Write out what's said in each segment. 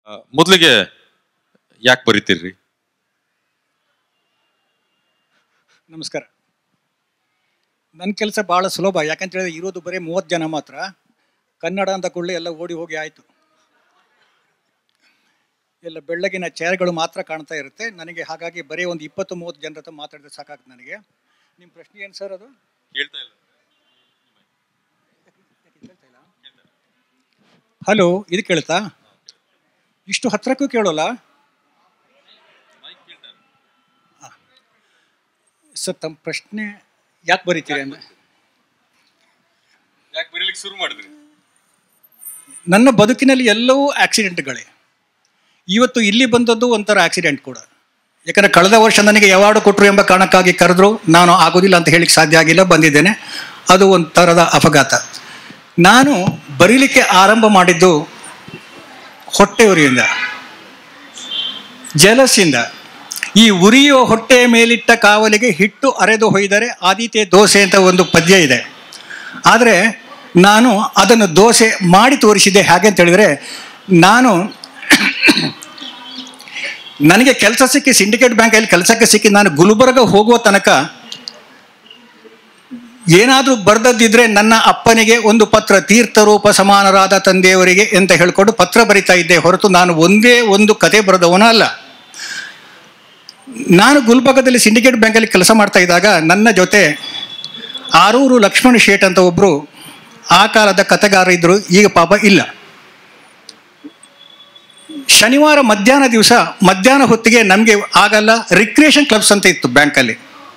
ಆ, ಮೊದ್ಲಿಗೆ ಯಾಕೆ ಬರಿತೀರ್ರಿ ನಮಸ್ಕಾರ ನನ್ನ ಕೆಲಸ ಭಾಳ ಸುಲಭ ಯಾಕಂತ ಹೇಳಿದ್ರೆ ಇರೋದು ಬರೀ ಮೂವತ್ತು ಜನ ಮಾತ್ರ ಕನ್ನಡ ಅಂತ ಕೂಡಲೇ ಎಲ್ಲ ಓಡಿ ಹೋಗಿ ಆಯಿತು ಎಲ್ಲ ಬೆಳ್ಳಗಿನ ಚೇರ್ಗಳು ಮಾತ್ರ ಕಾಣ್ತಾ ಇರುತ್ತೆ ನನಗೆ ಹಾಗಾಗಿ ಬರೀ ಒಂದು ಇಪ್ಪತ್ತು ಮೂವತ್ತು ಜನರ ಹತ್ರ ಮಾತಾಡಿದ್ರೆ ಸಾಕಾಗ್ತದೆ ನನಗೆ ನಿಮ್ಮ ಪ್ರಶ್ನೆ ಏನು ಸರ್ ಅದು ಹೇಳ್ತಾ ಇಲ್ಲ ಹಲೋ ಇದು ಕೇಳ್ತಾ ಇಷ್ಟು ಹತ್ರಕ್ಕೂ ಕೇಳೋಲ್ಲ ಆ. ಸರ್ ತಮ್ಮ ಪ್ರಶ್ನೆ ಯಾಕೆ ಬರೀತೀರಿ ಅಂದ್ರೆ ಯಾಕೆ ಬರೀಲಿಕ್ಕೆ ಶುರು ಮಾಡಿದ್ರಿ ನನ್ನ ಬದುಕಿನಲ್ಲಿ ಎಲ್ಲವೂ ಆಕ್ಸಿಡೆಂಟ್ಗಳೇ ಇವತ್ತು ಇಲ್ಲಿ ಬಂದದ್ದು ಒಂಥರ ಆಕ್ಸಿಡೆಂಟ್ ಕೂಡ ಯಾಕಂದರೆ ಕಳೆದ ವರ್ಷ ನನಗೆ ಅವಾರ್ಡ್ ಕೊಟ್ಟರು ಎಂಬ ಕಾರಣಕ್ಕಾಗಿ ಕರೆದ್ರು ನಾನು ಆಗೋದಿಲ್ಲ ಅಂತ ಹೇಳಿಕ್ಕೆ ಸಾಧ್ಯ ಆಗಿಲ್ಲ ಬಂದಿದ್ದೇನೆ ಅದು ಒಂದು ಥರದ ಅಪಘಾತ ನಾನು ಬರೀಲಿಕ್ಕೆ ಆರಂಭ ಮಾಡಿದ್ದು ಹೊಟ್ಟೆ ಉರಿಯಿಂದ ಜಲಸಿಂದ ಈ ಉರಿಯುವ ಹೊಟ್ಟೆಯ ಮೇಲಿಟ್ಟ ಕಾವಲಿಗೆ ಹಿಟ್ಟು ಅರೆದು ಹೊಯ್ದರೆ ಆದಿತ್ಯ ದೋಸೆ ಅಂತ ಒಂದು ಪದ್ಯ ಇದೆ ಆದರೆ ನಾನು ಅದನ್ನು ದೋಸೆ ಮಾಡಿ ತೋರಿಸಿದ್ದೆ ಹಾಗೆ ಅಂತ ಹೇಳಿದರೆ ನಾನು ನನಗೆ ಕೆಲಸ ಸಿಕ್ಕಿ ಸಿಂಡಿಕೇಟ್ ಬ್ಯಾಂಕಲ್ಲಿ ಕೆಲಸಕ್ಕೆ ಸಿಕ್ಕಿ ನಾನು ಗುಲ್ಬರ್ಗ ಹೋಗುವ ತನಕ ಏನಾದರೂ ಬರೆದದ್ದಿದ್ರೆ ನನ್ನ ಅಪ್ಪನಿಗೆ ಒಂದು ಪತ್ರ ತೀರ್ಥರೂಪ ಸಮಾನರಾದ ತಂದೆಯವರಿಗೆ ಅಂತ ಹೇಳ್ಕೊಂಡು ಪತ್ರ ಬರಿತಾ ಇದ್ದೆ ಹೊರತು ನಾನು ಒಂದೇ ಒಂದು ಕತೆ ಬರೆದವನ ಅಲ್ಲ ನಾನು ಗುಲ್ಬರ್ಗದಲ್ಲಿ ಸಿಂಡಿಕೇಟ್ ಬ್ಯಾಂಕಲ್ಲಿ ಕೆಲಸ ಮಾಡ್ತಾ ಇದ್ದಾಗ ನನ್ನ ಜೊತೆ ಆರೂರು ಲಕ್ಷ್ಮಣ ಶೇಟ್ ಅಂತ ಒಬ್ಬರು ಆ ಕಾಲದ ಕಥೆಗಾರ ಇದ್ದರು ಈಗ ಪಾಪ ಇಲ್ಲ ಶನಿವಾರ ಮಧ್ಯಾಹ್ನ ದಿವಸ ಮಧ್ಯಾಹ್ನ ಹೊತ್ತಿಗೆ ನಮಗೆ ಆಗಲ್ಲ ರಿಕ್ರಿಯೇಷನ್ ಕ್ಲಬ್ಸ್ ಅಂತ ಇತ್ತು ಬ್ಯಾಂಕಲ್ಲಿ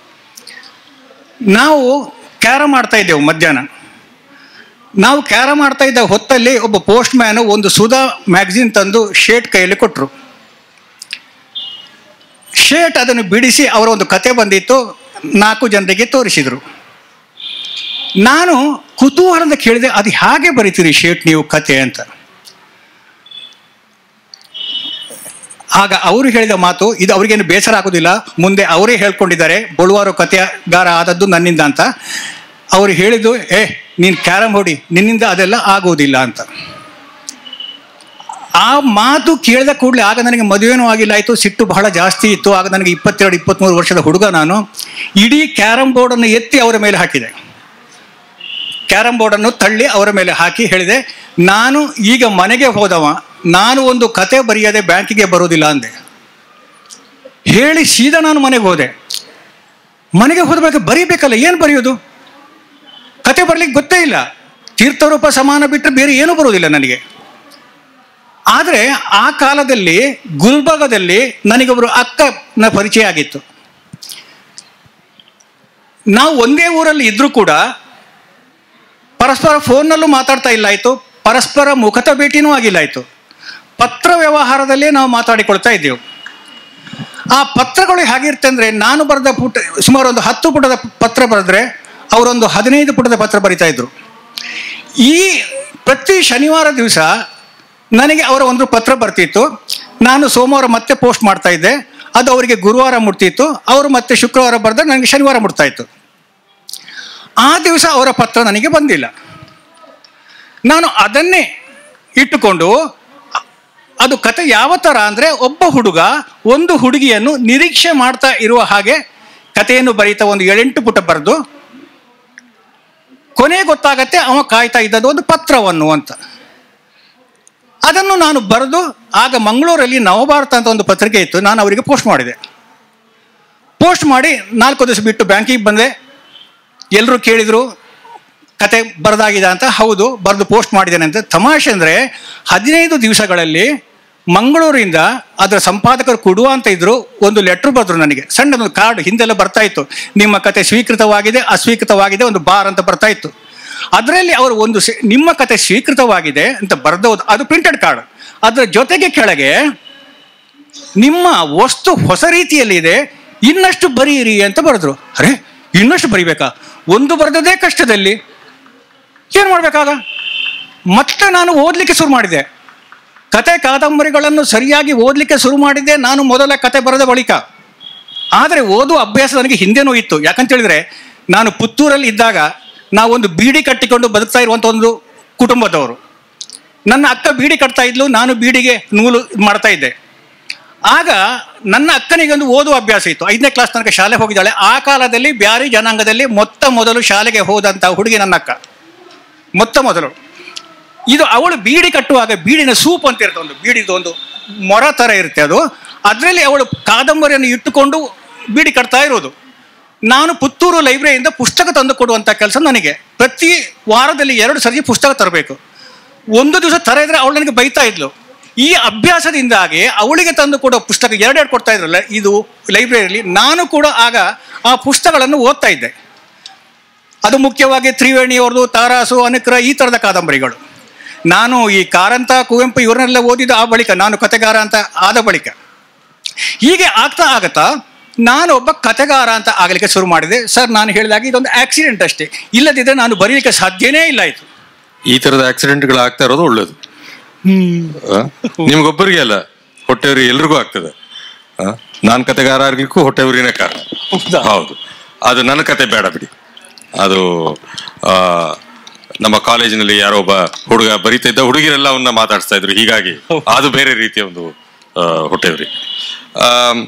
ನಾವು ಕ್ಯಾರಮ್ ಆಡ್ತಾ ಇದ್ದೆವು ಮಧ್ಯಾಹ್ನ ನಾವು ಕ್ಯಾರಮ್ ಆಡ್ತಾ ಇದ್ದ ಹೊತ್ತಲ್ಲಿ ಒಬ್ಬ ಪೋಸ್ಟ್ ಮ್ಯಾನು ಒಂದು ಸುಧಾ ಮ್ಯಾಗಝಿನ್ ತಂದು ಶೇಟ್ ಕೈಯಲ್ಲಿ ಕೊಟ್ಟರು ಶೇಟ್ ಅದನ್ನು ಬಿಡಿಸಿ ಅವರ ಒಂದು ಕತೆ ಬಂದಿತ್ತು ನಾಲ್ಕು ಜನರಿಗೆ ತೋರಿಸಿದರು ನಾನು ಕುತೂಹಲದ ಕೇಳಿದೆ ಅದು ಹೇಗೆ ಬರೀತೀರಿ ಶೇಟ್ ನೀವು ಕತೆ ಅಂತ ಆಗ ಅವರು ಹೇಳಿದ ಮಾತು ಇದು ಅವರಿಗೇನು ಬೇಸರ ಆಗೋದಿಲ್ಲ ಮುಂದೆ ಅವರೇ ಹೇಳ್ಕೊಂಡಿದ್ದಾರೆ ಬಳುವಾರು ಕಥೆಗಾರ ಆದದ್ದು ನನ್ನಿಂದ ಅಂತ ಅವರು ಹೇಳಿದ್ದು ಏ ನೀನು ಕ್ಯಾರಮ್ ಹೊಡಿ ನಿನ್ನಿಂದ ಅದೆಲ್ಲ ಆಗೋದಿಲ್ಲ ಅಂತ ಆ ಮಾತು ಕೇಳಿದ ಕೂಡಲೇ ಆಗ ನನಗೆ ಮದುವೆನೂ ಆಗಿಲ್ಲ ಆಯಿತು ಸಿಟ್ಟು ಬಹಳ ಜಾಸ್ತಿ ಇತ್ತು ಆಗ ನನಗೆ ಇಪ್ಪತ್ತೆರಡು ಇಪ್ಪತ್ತ್ಮೂರು ವರ್ಷದ ಹುಡುಗ ನಾನು ಇಡೀ ಕ್ಯಾರಮ್ ಬೋರ್ಡನ್ನು ಎತ್ತಿ ಅವರ ಮೇಲೆ ಹಾಕಿದೆ ಕ್ಯಾರಮ್ ಬೋರ್ಡನ್ನು ತಳ್ಳಿ ಅವರ ಮೇಲೆ ಹಾಕಿ ಹೇಳಿದೆ ನಾನು ಈಗ ಮನೆಗೆ ಹೋದವ ನಾನು ಒಂದು ಕತೆ ಬರೆಯದೆ ಬ್ಯಾಂಕಿಗೆ ಬರೋದಿಲ್ಲ ಅಂದೆ ಹೇಳಿ ಸೀದಾ ನಾನು ಮನೆಗೆ ಹೋದೆ ಮನೆಗೆ ಹೋದ ಬಳಿಕ ಬರೀಬೇಕಲ್ಲ ಏನು ಬರೆಯೋದು ಕತೆ ಬರಲಿಕ್ಕೆ ಗೊತ್ತೇ ಇಲ್ಲ ತೀರ್ಥರೂಪ ಸಮಾನ ಬಿಟ್ಟರೆ ಬೇರೆ ಏನೂ ಬರೋದಿಲ್ಲ ನನಗೆ ಆದರೆ ಆ ಕಾಲದಲ್ಲಿ ಗುಲ್ಬರ್ಗದಲ್ಲಿ ನನಗೊಬ್ಬರು ಅಕ್ಕನ ಪರಿಚಯ ಆಗಿತ್ತು ನಾವು ಒಂದೇ ಊರಲ್ಲಿ ಇದ್ರೂ ಕೂಡ ಪರಸ್ಪರ ಫೋನ್ನಲ್ಲೂ ಮಾತಾಡ್ತಾ ಇಲ್ಲ ಆಯಿತು ಪರಸ್ಪರ ಮುಖತ ಭೇಟಿನೂ ಆಗಿಲ್ಲ ಆಯಿತು ಪತ್ರ ವ್ಯವಹಾರದಲ್ಲೇ ನಾವು ಮಾತಾಡಿಕೊಳ್ತಾ ಇದ್ದೆವು ಆ ಪತ್ರಗಳು ಹೇಗಿರುತ್ತೆ ಅಂದರೆ ನಾನು ಬರೆದ ಪುಟ ಸುಮಾರು ಒಂದು ಹತ್ತು ಪುಟದ ಪತ್ರ ಬರೆದ್ರೆ ಅವರೊಂದು ಹದಿನೈದು ಪುಟದ ಪತ್ರ ಬರಿತಾ ಇದ್ರು ಈ ಪ್ರತಿ ಶನಿವಾರ ದಿವಸ ನನಗೆ ಅವರ ಒಂದು ಪತ್ರ ಬರ್ತಿತ್ತು ನಾನು ಸೋಮವಾರ ಮತ್ತೆ ಪೋಸ್ಟ್ ಮಾಡ್ತಾ ಇದ್ದೆ ಅದು ಅವರಿಗೆ ಗುರುವಾರ ಮುಟ್ತಿತ್ತು ಅವರು ಮತ್ತೆ ಶುಕ್ರವಾರ ಬರೆದ್ರೆ ನನಗೆ ಶನಿವಾರ ಮುಟ್ತಾ ಇತ್ತು ಆ ದಿವಸ ಅವರ ಪತ್ರ ನನಗೆ ಬಂದಿಲ್ಲ ನಾನು ಅದನ್ನೇ ಇಟ್ಟುಕೊಂಡು ಅದು ಕತೆ ಯಾವ ಥರ ಅಂದರೆ ಒಬ್ಬ ಹುಡುಗ ಒಂದು ಹುಡುಗಿಯನ್ನು ನಿರೀಕ್ಷೆ ಮಾಡ್ತಾ ಇರುವ ಹಾಗೆ ಕಥೆಯನ್ನು ಬರೀತಾ ಒಂದು ಏಳೆಂಟು ಪುಟ ಬರೆದು ಕೊನೆ ಗೊತ್ತಾಗತ್ತೆ ಅವ ಕಾಯ್ತಾ ಇದ್ದದ್ದು ಒಂದು ಪತ್ರವನ್ನು ಅಂತ ಅದನ್ನು ನಾನು ಬರೆದು ಆಗ ಮಂಗಳೂರಲ್ಲಿ ನವಭಾರತ ಅಂತ ಒಂದು ಪತ್ರಿಕೆ ಇತ್ತು ನಾನು ಅವರಿಗೆ ಪೋಸ್ಟ್ ಮಾಡಿದೆ ಪೋಸ್ಟ್ ಮಾಡಿ ನಾಲ್ಕು ದಿವಸ ಬಿಟ್ಟು ಬ್ಯಾಂಕಿಗೆ ಬಂದೆ ಎಲ್ಲರೂ ಕೇಳಿದರು ಕತೆ ಬರೆದಾಗಿದೆ ಅಂತ ಹೌದು ಬರೆದು ಪೋಸ್ಟ್ ಮಾಡಿದ್ದೇನೆ ಅಂತ ತಮಾಷೆ ಅಂದರೆ ಹದಿನೈದು ದಿವಸಗಳಲ್ಲಿ ಮಂಗಳೂರಿಂದ ಅದರ ಸಂಪಾದಕರು ಕೊಡುವ ಅಂತ ಇದ್ರು ಒಂದು ಲೆಟ್ರ್ ಬರೆದ್ರು ನನಗೆ ಸಣ್ಣ ಒಂದು ಕಾರ್ಡ್ ಹಿಂದೆಲ್ಲ ಬರ್ತಾ ಇತ್ತು ನಿಮ್ಮ ಕತೆ ಸ್ವೀಕೃತವಾಗಿದೆ ಅಸ್ವೀಕೃತವಾಗಿದೆ ಒಂದು ಬಾರ್ ಅಂತ ಬರ್ತಾ ಇತ್ತು ಅದರಲ್ಲಿ ಅವರು ಒಂದು ಸೆ- ನಿಮ್ಮ ಕತೆ ಸ್ವೀಕೃತವಾಗಿದೆ ಅಂತ ಬರೆದೋದು ಅದು ಪ್ರಿಂಟೆಡ್ ಕಾರ್ಡ್ ಅದರ ಜೊತೆಗೆ ಕೆಳಗೆ ನಿಮ್ಮ ವಸ್ತು ಹೊಸ ರೀತಿಯಲ್ಲಿದೆ ಇನ್ನಷ್ಟು ಬರೀರಿ ಅಂತ ಬರೆದ್ರು ಅರೆ ಇನ್ನಷ್ಟು ಬರಿಬೇಕಾ ಒಂದು ಬರೆದದೇ ಕಷ್ಟದಲ್ಲಿ ಏನು ಮಾಡಬೇಕಾಗ ಮತ್ತೆ ನಾನು ಓದಲಿಕ್ಕೆ ಶುರು ಮಾಡಿದೆ ಕತೆ ಕಾದಂಬರಿಗಳನ್ನು ಸರಿಯಾಗಿ ಓದಲಿಕ್ಕೆ ಶುರು ಮಾಡಿದ್ದೆ ನಾನು ಮೊದಲ ಕತೆ ಬರೆದ ಬಳಿಕ ಆದರೆ ಓದುವ ಅಭ್ಯಾಸ ನನಗೆ ಹಿಂದೆನೂ ಇತ್ತು ಯಾಕಂತ ಹೇಳಿದ್ರೆ ನಾನು ಪುತ್ತೂರಲ್ಲಿ ಇದ್ದಾಗ ನಾವೊಂದು ಬೀಡಿ ಕಟ್ಟಿಕೊಂಡು ಬದುಕ್ತಾ ಇರುವಂಥ ಒಂದು ಕುಟುಂಬದವರು ನನ್ನ ಅಕ್ಕ ಬೀಡಿ ಕಟ್ತಾ ಇದ್ಲು ನಾನು ಬೀಡಿಗೆ ನೂಲು ಮಾಡ್ತಾ ಇದ್ದೆ ಆಗ ನನ್ನ ಅಕ್ಕನಿಗೆ ಒಂದು ಓದುವ ಅಭ್ಯಾಸ ಇತ್ತು ಐದನೇ ಕ್ಲಾಸ್ ತನಕ ಶಾಲೆ ಹೋಗಿದ್ದಾಳೆ ಆ ಕಾಲದಲ್ಲಿ ಬ್ಯಾರಿ ಜನಾಂಗದಲ್ಲಿ ಮೊತ್ತ ಮೊದಲು ಶಾಲೆಗೆ ಹೋದಂಥ ಹುಡುಗಿ ನನ್ನ ಅಕ್ಕ ಮೊತ್ತ ಮೊದಲು ಇದು ಅವಳು ಬೀಡಿ ಕಟ್ಟುವಾಗ ಬೀಡಿನ ಸೂಪ್ ಅಂತ ಇರುತ್ತೆ ಒಂದು ಬೀಡಿದು ಒಂದು ಮೊರ ಥರ ಇರುತ್ತೆ ಅದು ಅದರಲ್ಲಿ ಅವಳು ಕಾದಂಬರಿಯನ್ನು ಇಟ್ಟುಕೊಂಡು ಬೀಡಿ ಕಟ್ತಾ ಇರೋದು ನಾನು ಪುತ್ತೂರು ಲೈಬ್ರರಿಯಿಂದ ಪುಸ್ತಕ ತಂದು ಕೊಡುವಂಥ ಕೆಲಸ ನನಗೆ ಪ್ರತಿ ವಾರದಲ್ಲಿ ಎರಡು ಸರಿ ಪುಸ್ತಕ ತರಬೇಕು ಒಂದು ದಿವಸ ತರ ಇದ್ರೆ ಅವಳು ನನಗೆ ಬೈತಾ ಇದ್ಲು ಈ ಅಭ್ಯಾಸದಿಂದಾಗಿ ಅವಳಿಗೆ ತಂದು ಕೊಡೋ ಪುಸ್ತಕ ಎರಡೆರಡು ಕೊಡ್ತಾ ಇದ್ರಲ್ಲ ಇದು ಲೈಬ್ರರಿಯಲ್ಲಿ ನಾನು ಕೂಡ ಆಗ ಆ ಪುಸ್ತಕಗಳನ್ನು ಓದ್ತಾ ಇದ್ದೆ ಅದು ಮುಖ್ಯವಾಗಿ ತ್ರಿವೇಣಿಯವ್ರದ್ದು ತಾರಾಸು ಅನುಕ್ರ ಈ ಥರದ ಕಾದಂಬರಿಗಳು ನಾನು ಈ ಕಾರಂತ ಕುವೆಂಪು ಇವರನ್ನೆಲ್ಲ ಓದಿದ ಆ ಬಳಿಕ ನಾನು ಕತೆಗಾರ ಅಂತ ಆದ ಬಳಿಕ ಹೀಗೆ ಆಗ್ತಾ ಆಗತ್ತಾ ನಾನು ಒಬ್ಬ ಕತೆಗಾರ ಅಂತ ಆಗಲಿಕ್ಕೆ ಶುರು ಮಾಡಿದೆ ಸರ್ ನಾನು ಹೇಳಿದಾಗ ಇದೊಂದು ಆಕ್ಸಿಡೆಂಟ್ ಅಷ್ಟೇ ಇಲ್ಲದಿದ್ದರೆ ನಾನು ಬರೀಲಿಕ್ಕೆ ಸಾಧ್ಯನೇ ಇಲ್ಲ ಆಯಿತು ಈ ತರದ ಆಕ್ಸಿಡೆಂಟ್ಗಳು ಆಗ್ತಾ ಇರೋದು ಒಳ್ಳೇದು ಆ? ನಿಮ್ಗೊಬ್ಬರಿಗೆ ಅಲ್ಲ ಹೊಟ್ಟೆವ್ರಿ ಎಲ್ರಿಗೂ ಆಗ್ತದೆ ಆ? ನಾನ್ ಕತೆಗಾರ ಆಗ್ಲಿಕ್ಕೂ ಹೊಟ್ಟೆವ್ರಿನೇ ಕಾರಣ ಹೌದಾ? ಹೌದು ಅದು ನನ್ನ ಕತೆ ಬೇಡ ಬಿಡಿ ಅದು ಆ, ನಮ್ಮ ಕಾಲೇಜಿನಲ್ಲಿ ಯಾರೋ ಒಬ್ಬ ಹುಡುಗ ಬರೀತಾ ಇದ್ದ ಹುಡುಗಿರೆಲ್ಲ ಅವನ್ನ ಮಾತಾಡಿಸ್ತಾ ಇದ್ರು ಹೀಗಾಗಿ ಅದು ಬೇರೆ ರೀತಿಯ ಒಂದು ಆ, ಹೊಟ್ಟೆವ್ರಿ ಆಮ್,